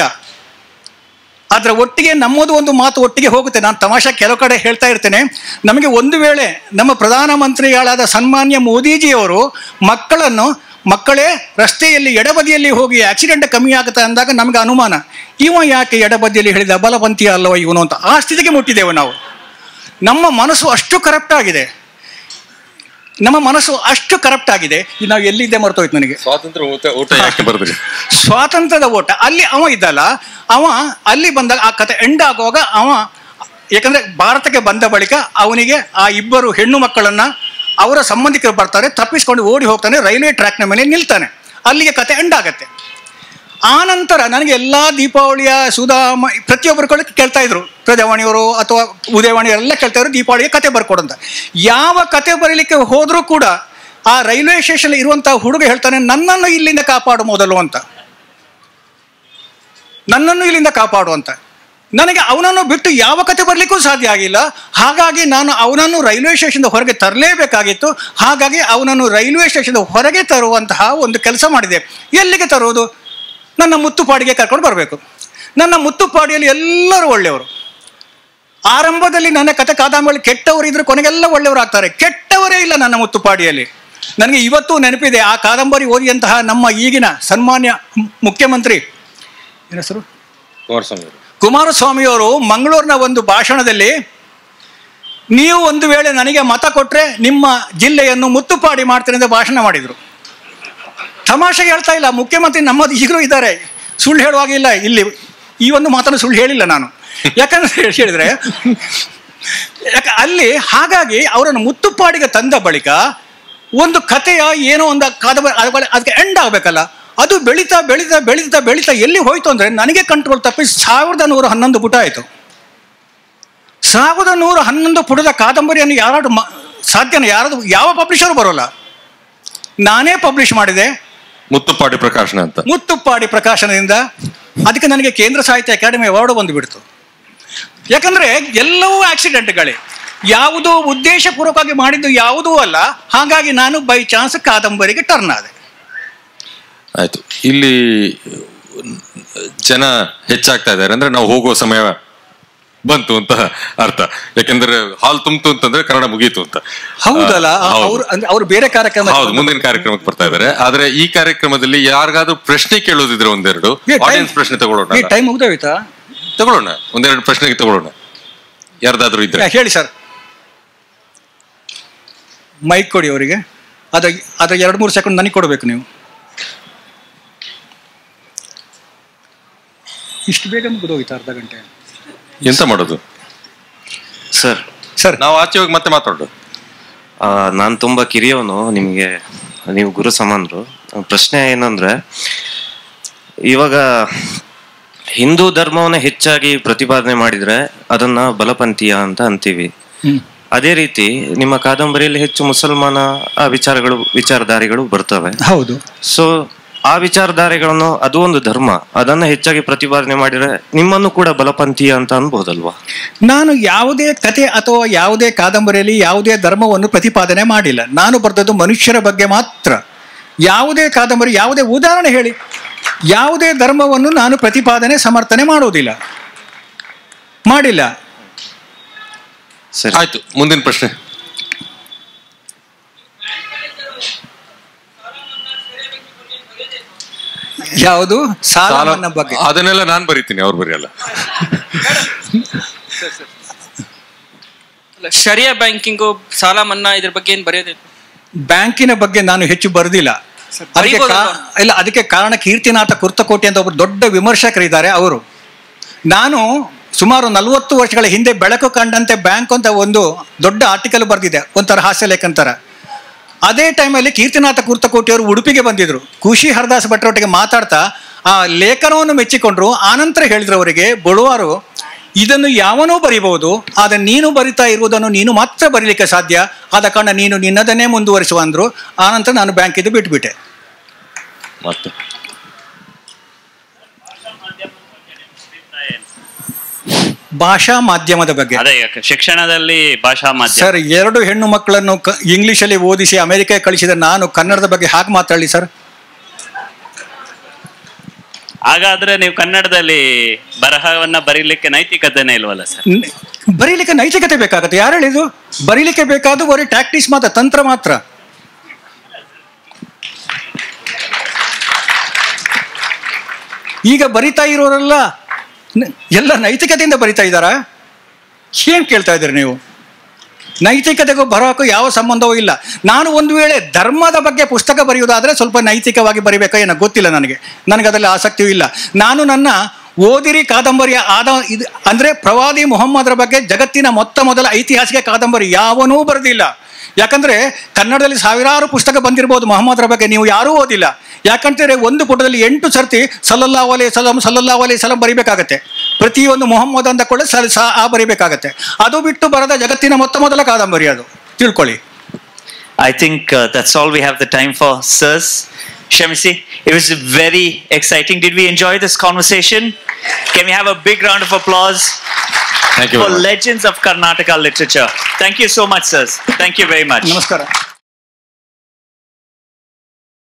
ಅದರ ಒಟ್ಟಿಗೆ ನಮ್ಮದು ಒಂದು ಮಾತು ಒಟ್ಟಿಗೆ ಹೋಗುತ್ತೆ ನಾನು ತಮಾಷೆ ಕೆಲವು ಕಡೆ ಹೇಳ್ತಾ ಇರ್ತೇನೆ ನಮಗೆ ಒಂದು ವೇಳೆ ನಮ್ಮ ಪ್ರಧಾನಮಂತ್ರಿಗಳಾದ ಸನ್ಮಾನ್ಯ ಮೋದಿಜಿಯವರು ಮಕ್ಕಳನ್ನು ಮಕ್ಕಳೇ ರಸ್ತೆಯಲ್ಲಿ ಎಡಬದಿಯಲ್ಲಿ ಹೋಗಿ ಆಕ್ಸಿಡೆಂಟ್ ಕಮ್ಮಿ ಆಗುತ್ತೆ ಅಂದಾಗ ನಮಗೆ ಅನುಮಾನ ಇವ ಯಾಕೆ ಎಡಬದಿಯಲ್ಲಿ ಹೇಳಿದ ಬಲಪಂಥೀಯ ಅಲ್ಲವ ಇವನು ಅಂತ ಆ ಸ್ಥಿತಿಗೆ ಮುಟ್ಟಿದ್ದೇವೆ ನಾವು ನಮ್ಮ ಮನಸ್ಸು ಅಷ್ಟು ಕರಪ್ಟ್ ಆಗಿದೆ ನಮ್ಮ ಮನಸ್ಸು ಅಷ್ಟು ಕರಪ್ಟ್ ಆಗಿದೆ ಇದು ನಾವು ಎಲ್ಲಿದ್ದೆ ಮರ್ತೋಯ್ತು ನನಗೆ ಸ್ವಾತಂತ್ರ್ಯ ಊಟ ಊಟ ಯಾಕೆ ಬರೆದ್ರಿ ಸ್ವಾತಂತ್ರ್ಯದ ಓಟ ಅಲ್ಲಿ ಅವ ಇದ್ದಲ್ಲ ಅವ ಅಲ್ಲಿ ಬಂದಾಗ ಆ ಕತೆ ಎಂಡ್ ಆಗುವಾಗ ಅವ ಯಾಕಂದ್ರೆ ಭಾರತಕ್ಕೆ ಬಂದ ಬಳಿಕ ಅವನಿಗೆ ಆ ಇಬ್ಬರು ಹೆಣ್ಣು ಮಕ್ಕಳನ್ನ ಅವರ ಸಂಬಂಧಿಕರು ಬರ್ತಾರೆ ತಪ್ಪಿಸ್ಕೊಂಡು ಓಡಿ ಹೋಗ್ತಾನೆ ರೈಲ್ವೆ ಟ್ರ್ಯಾಕ್ನ ಮೇಲೆ ನಿಲ್ತಾನೆ ಅಲ್ಲಿಗೆ ಕತೆ ಎಂಡ್ ಆಗತ್ತೆ ಆ ನಂತರ ನನಗೆ ಎಲ್ಲ ದೀಪಾವಳಿಯ ಸುಧಾಮ ಪ್ರತಿಯೊಬ್ಬರು ಕೂಡ ಕೇಳ್ತಾ ಇದ್ರು ಪ್ರಜಾವಾಣಿಯವರು ಅಥವಾ ಉದಯವಾಣಿಯವರು ಎಲ್ಲ ಕೇಳ್ತಾ ಇದ್ರು ದೀಪಾವಳಿಗೆ ಕತೆ ಬರ್ಕೊಡು ಅಂತ ಯಾವ ಕತೆ ಬರೀಲಿಕ್ಕೆ ಹೋದರೂ ಕೂಡ ಆ ರೈಲ್ವೆ ಸ್ಟೇಷನ್ ಇರುವಂತಹ ಹುಡುಗ ಹೇಳ್ತಾನೆ ನನ್ನನ್ನು ಇಲ್ಲಿಂದ ಕಾಪಾಡು ಮೊದಲು ಅಂತ ನನ್ನನ್ನು ಇಲ್ಲಿಂದ ಕಾಪಾಡು ಅಂತ ನನಗೆ ಅವನನ್ನು ಬಿಟ್ಟು ಯಾವ ಕತೆ ಬರಲಿಕ್ಕೂ ಸಾಧ್ಯ ಆಗಿಲ್ಲ ಹಾಗಾಗಿ ನಾನು ಅವನನ್ನು ರೈಲ್ವೆ ಸ್ಟೇಷನ್ದ ಹೊರಗೆ ತರಲೇಬೇಕಾಗಿತ್ತು ಹಾಗಾಗಿ ಅವನನ್ನು ರೈಲ್ವೆ ಸ್ಟೇಷನ್ದ ಹೊರಗೆ ತರುವಂತಹ ಒಂದು ಕೆಲಸ ಮಾಡಿದೆ ಎಲ್ಲಿಗೆ ತರುವುದು ನನ್ನ ಮುತ್ತುಪಾಡಿಗೆ ಕರ್ಕೊಂಡು ಬರಬೇಕು ನನ್ನ ಮುತ್ತುಪಾಡಿಯಲ್ಲಿ ಎಲ್ಲರೂ ಒಳ್ಳೆಯವರು ಆರಂಭದಲ್ಲಿ ನನ್ನ ಕತೆ ಕಾದಂಬರಿ ಕೆಟ್ಟವರು ಇದ್ರೆ ಕೊನೆಗೆಲ್ಲ ಒಳ್ಳೆಯವರು ಆಗ್ತಾರೆ ಕೆಟ್ಟವರೇ ಇಲ್ಲ ನನ್ನ ಮುತ್ತುಪಾಡಿಯಲ್ಲಿ ನನಗೆ ಇವತ್ತು ನೆನಪಿದೆ ಆ ಕಾದಂಬರಿ ಓದಿದಂತಹ ನಮ್ಮ ಈಗಿನ ಸನ್ಮಾನ್ಯ ಮು- ಮುಖ್ಯಮಂತ್ರಿ ಏನ್ ಹೆಸರು ಕುಮಾರಸ್ವಾಮಿ ಅವರು ಕುಮಾರಸ್ವಾಮಿಯವರು ಮಂಗಳೂರಿನ ಒಂದು ಭಾಷಣದಲ್ಲಿ ನೀವು ಒಂದು ವೇಳೆ ನನಗೆ ಮತ ಕೊಟ್ಟರೆ ನಿಮ್ಮ ಜಿಲ್ಲೆಯನ್ನು ಮುತ್ತುಪಾಡಿ ಮಾಡ್ತೇನೆ ಅಂತ ಭಾಷಣ ಮಾಡಿದರು ತಮಾಷೆಗೆ ಹೇಳ್ತಾ ಇಲ್ಲ ಮುಖ್ಯಮಂತ್ರಿ ನಮ್ಮದು ಈಗಲೂ ಇದ್ದಾರೆ ಸುಳ್ಳು ಹೇಳುವಾಗಿಲ್ಲ ಇಲ್ಲಿ ಈ ಒಂದು ಮಾತನ್ನು ಸುಳ್ಳು ಹೇಳಿಲ್ಲ ನಾನು ಯಾಕಂದ್ರೆ ಹೇಳಿದ್ರೆ ಯಾಕೆ ಅಲ್ಲಿ ಹಾಗಾಗಿ ಅವರನ್ನು ಮುತ್ತುಪಾಡಿಗೆ ತಂದ ಬಳಿಕ ಒಂದು ಕಥೆಯ ಏನೋ ಒಂದು ಕಾದಂಬರಿ ಅದ್ ಬಳಿ- ಅದಕ್ಕೆ ಎಂಡ್ ಆಗಬೇಕಲ್ಲ ಅದು ಬೆಳೀತಾ ಬೆಳೀತಾ ಬೆಳೀತಾ ಬೆಳೀತಾ ಎಲ್ಲಿ ಹೋಯ್ತು ಅಂದರೆ ನನಗೆ ಕಂಟ್ರೋಲ್ ತಪ್ಪಿ ಸಾವಿರದ ನೂರ ಹನ್ನೊಂದು ಪುಟ ಆಯಿತು ಸಾವಿರದ ನೂರ ಹನ್ನೊಂದು ಪುಟದ ಕಾದಂಬರಿಯನ್ನು ಯಾರು ಮ ಸಾಧ್ಯನ ಯಾರದು ಯಾವ ಪಬ್ಲಿಷರು ಬರೋಲ್ಲ ನಾನೇ ಪಬ್ಲಿಷ್ ಮಾಡಿದೆ ಮುತ್ತುಪಾಡಿ ಪ್ರಕಾಶನ ಅಂತ ಮುತ್ತುಪ್ಪಾಡಿ ಪ್ರಕಾಶನದಿಂದ ಅದಕ್ಕೆ ನನಗೆ ಕೇಂದ್ರ ಸಾಹಿತ್ಯ ಅಕಾಡೆಮಿ ಅವಾರ್ಡು ಬಂದುಬಿಡ್ತು ಯಾಕಂದ್ರೆ ಎಲ್ಲವೂ ಆಕ್ಸಿಡೆಂಟ್ಗಳೇ ಯಾವುದೂ ಉದ್ದೇಶಪೂರ್ವಕವಾಗಿ ಮಾಡಿದ್ದು ಯಾವುದೂ ಅಲ್ಲ ಹಾಗಾಗಿ ನಾನು ಬೈ ಚಾನ್ಸ್ ಕಾದಂಬರಿಗೆ ಟರ್ನ್ ಆದೆ ಆಯ್ತು ಇಲ್ಲಿ ಜನ ಹೆಚ್ಚಾಗ್ತಾ ಇದ್ದಾರೆ ಅಂದ್ರೆ ನಾವು ಹೋಗುವ ಸಮಯ ಬಂತು ಅಂತ ಅರ್ಥ ಯಾಕೆಂದ್ರೆ ಹಾಲ್ ತುಂಬ್ತು ಅಂತಂದ್ರೆ ಕನ್ನಡ ಮುಗೀತು ಅಂತ ಹೌದಲ್ಲ ಆ, ಹೌದು. ಅವ್ರು ಅಂದ್ರೆ ಅವ್ರು ಬೇರೆ ಕಾರ್ಯಕ್ರಮ ಹೌದು ಮುಂದಿನ ಕಾರ್ಯಕ್ರಮಕ್ಕೆ ಬರ್ತಾ ಇದಾರೆ ಆದ್ರೆ ಈ ಕಾರ್ಯಕ್ರಮದಲ್ಲಿ ಯಾರಿಗಾದ್ರೂ ಪ್ರಶ್ನೆ ಕೇಳೋದಿದ್ರೆ ಒಂದೆರಡು ಆಡಿಯನ್ಸ್ ಪ್ರಶ್ನೆ ತಗೊಳ್ಳೋಣ ಟೈಮ್ ಮುಗ್ದೋಯ್ತಾ ತಗೊಳ್ಳೋಣ ಒಂದೆರಡು ಪ್ರಶ್ನೆಗೆ ತಗೊಳ್ಳೋಣ ಯಾರ್ದಾದ್ರೂ ಇದ್ರೆ ಯಾ, ಹೇಳಿ ಸರ್ ಮೈಕ್ ಕೊಡಿ ಅವರಿಗೆ ಅದ ಅದ ಎರಡು ಮೂರು ಸೆಕೆಂಡ್ ನನಗೆ ಕೊಡಬೇಕು ನೀವು ಇಷ್ಟು ಬೇಗ ಮುಗಿದೋಯ್ತು ಅರ್ಧ ಗಂಟೆ ಎಂತ ಮಾಡೋದು ಸರ್ ಸರ್ ನಾವು ಆಚೆ ಹೋಗಿ ಮತ್ತೆ ಮಾತಾಡೋದು ನಾನು ತುಂಬ ಕಿರಿಯವನು ನಿಮಗೆ ನೀವು ಗುರು ಸಮಾನರು ಪ್ರಶ್ನೆ ಏನಂದ್ರೆ ಇವಾಗ ಹಿಂದೂ ಧರ್ಮವನ್ನ ಹೆಚ್ಚಾಗಿ ಪ್ರತಿಪಾದನೆ ಮಾಡಿದ್ರೆ ಅದನ್ನ ಬಲಪಂಥೀಯ ಅಂತ ಅಂತೀವಿ ಹ್ಮ್ ಅದೇ ರೀತಿ ನಿಮ್ಮ ಕಾದಂಬರಿಯಲ್ಲಿ ಹೆಚ್ಚು ಮುಸಲ್ಮಾನ ಆ ವಿಚಾರಗಳು ವಿಚಾರಧಾರೆಗಳು ಬರ್ತವೆ ಹೌದು ಸೊ ಆ ವಿಚಾರಧಾರೆಗಳನ್ನು ಅದು ಒಂದು ಧರ್ಮ ಅದನ್ನ ಹೆಚ್ಚಾಗಿ ಪ್ರತಿಪಾದನೆ ಮಾಡಿದ್ರೆ ನಿಮ್ಮನ್ನು ಕೂಡ ಬಲಪಂಥೀಯ ಅಂತ ಅನ್ಬೋದಲ್ವಾ ನಾನು ಯಾವುದೇ ಕತೆ ಅಥವಾ ಯಾವುದೇ ಕಾದಂಬರಿಯಲ್ಲಿ ಯಾವುದೇ ಧರ್ಮವನ್ನು ಪ್ರತಿಪಾದನೆ ಮಾಡಿಲ್ಲ ನಾನು ಬರೆದದ್ದು ಮನುಷ್ಯರ ಬಗ್ಗೆ ಮಾತ್ರ ಯಾವುದೇ ಕಾದಂಬರಿ ಯಾವುದೇ ಉದಾಹರಣೆ ಹೇಳಿ ಯಾವುದೇ ಧರ್ಮವನ್ನು ನಾನು ಪ್ರತಿಪಾದನೆ ಸಮರ್ಥನೆ ಮಾಡುವುದಿಲ್ಲ ಮಾಡಿಲ್ಲ ಸರಿ ಆಯ್ತು ಮುಂದಿನ ಪ್ರಶ್ನೆ ಯಾವುದು ಸಾಲ ಸಾಲ ಮನ್ನಾ ಬಗ್ಗೆ ಅದನ್ನೆಲ್ಲ ನಾನ್ ಬರೀತೀನಿ ಅವ್ರು ಬರೆಯಲ್ಲ ಶರಿಯಾ ಬ್ಯಾಂಕಿಂಗು ಸಾಲ ಮನ್ನಾ ಇದ್ರ ಬಗ್ಗೆ ಏನ್ ಬರೆಯೋದಿಲ್ಲ ಬ್ಯಾಂಕಿನ ಬಗ್ಗೆ ನಾನು ಹೆಚ್ಚು ಬರೆದಿಲ್ಲ ಅದಕ್ಕೆ ಬರೀಬೋದಲ್ವಾ? ಕಾ- ಇಲ್ಲ ಅದಕ್ಕೆ ಕಾರಣ ಕೀರ್ತಿನಾಥ ಕುರ್ತಕೋಟಿ ಅಂತ ಒಬ್ಬರು ದೊಡ್ಡ ವಿಮರ್ಶಕರಿದ್ದಾರೆ ಅವರು ನಾನು ಸುಮಾರು ನಲವತ್ತು ವರ್ಷಗಳ ಹಿಂದೆ ಬೆಳಕು ಕಂಡಂತೆ ಬ್ಯಾಂಕ್ ಅಂತ ಒಂದು ದೊಡ್ಡ ಆರ್ಟಿಕಲ್ ಬರೆದಿದೆ ಒಂಥರ ಹಾಸ್ಯ ಲೇಖಂತರ ಅದೇ ಟೈಮಲ್ಲಿ ಕೀರ್ತಿನಾಥ ಕುರ್ತಕೋಟಿಯವರು ಉಡುಪಿಗೆ ಬಂದಿದ್ರು ಖುಷಿ ಹರದಾಸ್ ಭಟ್ರೊಟ್ಟಿಗೆ ಮಾತಾಡ್ತಾ ಆ ಲೇಖನವನ್ನು ಮೆಚ್ಚಿಕೊಂಡ್ರು ಆನಂತರ ಹೇಳಿದ್ರು ಅವರಿಗೆ ಬಳುವಾರು ಇದನ್ನು ಯಾವನೂ ಬರಿಬಹುದು ಆದರೆ ನೀನು ಬರಿತಾ ಇರುವುದನ್ನು ನೀನು ಮಾತ್ರ ಬರೀಲಿಕ್ಕೆ ಸಾಧ್ಯ ಆದ ಕಾರಣ ನೀನು ನಿನ್ನದನ್ನೇ ಮುಂದುವರಿಸುವ ಅಂದ್ರು ಆನಂತರ ನಾನು ಬ್ಯಾಂಕಿದ್ದು ಬಿಟ್ಬಿಟ್ಟೆ ಮತ್ತೆ ಭಾಷಾ ಮಾಧ್ಯಮದ ಬಗ್ಗೆ ಅದೇ ಈಗ ಶಿಕ್ಷಣದಲ್ಲಿ ಭಾಷಾ ಮಾಧ್ಯಮ ಸರ್ ಎರಡು ಹೆಣ್ಣು ಮಕ್ಕಳನ್ನು ಕ- ಇಂಗ್ಲಿಷಲ್ಲಿ ಓದಿಸಿ ಅಮೆರಿಕ ಕಳಿಸಿದ ನಾನು ಕನ್ನಡದ ಬಗ್ಗೆ ಹಾಗೆ ಮಾತಾಡಲಿ ಸರ್ ಹಾಗಾದ್ರೆ ನೀವು ಕನ್ನಡದಲ್ಲಿ ಬರಹವನ್ನ ಬರೀಲಿಕ್ಕೆ ನೈತಿಕತೆನೇ ಇಲ್ವಲ್ಲ ಸರ್ ನ- ಬರೀಲಿಕ್ಕೆ ನೈತಿಕತೆ ಬೇಕಾಗುತ್ತೆ ಯಾರು ಹೇಳಿದ್ದು ಬರೀಲಿಕ್ಕೆ ಬೇಕಾದ ಬರೀ ಟ್ಯಾಕ್ಟಿಸ್ ಮಾತ್ರ ತಂತ್ರ ಮಾತ್ರ ಈಗ ಬರಿತಾ ಇರೋರೆಲ್ಲ ನ- ಎಲ್ಲ ನೈತಿಕತೆಯಿಂದ ಬರಿತಾ ಇದ್ದಾರಾ ಏನ್ ಕೇಳ್ತಾ ಇದ್ದೀರಿ ನೀವು ನೈತಿಕತೆಗೂ ಬರೋಕ್ಕೂ ಯಾವ ಸಂಬಂಧವೂ ಇಲ್ಲ ನಾನು ಒಂದು ವೇಳೆ ಧರ್ಮದ ಬಗ್ಗೆ ಪುಸ್ತಕ ಬರೆಯುವುದಾದ್ರೆ ಸ್ವಲ್ಪ ನೈತಿಕವಾಗಿ ಬರಿಬೇಕೋ ಏನೋ ಗೊತ್ತಿಲ್ಲ ನನಗೆ ನನಗೆ ಅದರಲ್ಲಿ ಆಸಕ್ತಿಯೂ ಇಲ್ಲ ನಾನು ನನ್ನ ಓದಿರಿ ಕಾದಂಬರಿಯ ಆದ ಇದು ಅಂದರೆ ಪ್ರವಾದಿ ಮುಹಮ್ಮದರ ಬಗ್ಗೆ ಜಗತ್ತಿನ ಮೊತ್ತ ಮೊದಲ ಐತಿಹಾಸಿಕ ಕಾದಂಬರಿ ಯಾವನೂ ಬರೆದಿಲ್ಲ ಯಾಕಂದ್ರೆ ಕನ್ನಡದಲ್ಲಿ ಸಾವಿರಾರು ಪುಸ್ತಕ ಬಂದಿರಬಹುದು ಮೊಹಮ್ಮದರ ಬಗ್ಗೆ ನೀವು ಯಾರೂ ಓದಿಲ್ಲ ಯಾಕಂತಂದ್ರೆ ಒಂದು ಪುಟದಲ್ಲಿ ಎಂಟು ಸರ್ತಿ ಸಲ್ಲಲ್ಲಾ ಅಲೈ ಸಲಂ ಸಲ್ಲಲ್ಲಾ ಅಲೈ ಸಲಂ ಬರಿಬೇಕಾಗತ್ತೆ ಪ್ರತಿಯೊಂದು ಮೊಹಮ್ಮದ್ ಅಂದ ಕೂಡ ಸಲ್ ಸಾ ಆ ಬರಿಬೇಕಾಗತ್ತೆ ಅದು ಬಿಟ್ಟು ಬರದ ಜಗತ್ತಿನ ಮೊತ್ತ ಮೊದಲ ಕಾದಂಬರಿ ಅದು ತಿಳ್ಕೊಳ್ಳಿ I think uh, that's all we have the time for, sirs. Shamisi, it was very exciting. Did we enjoy this conversation? Can we have a big round of applause thank you for legends of Karnataka literature? Thank you so much, sirs. Thank you very much. ನಮಸ್ಕಾರ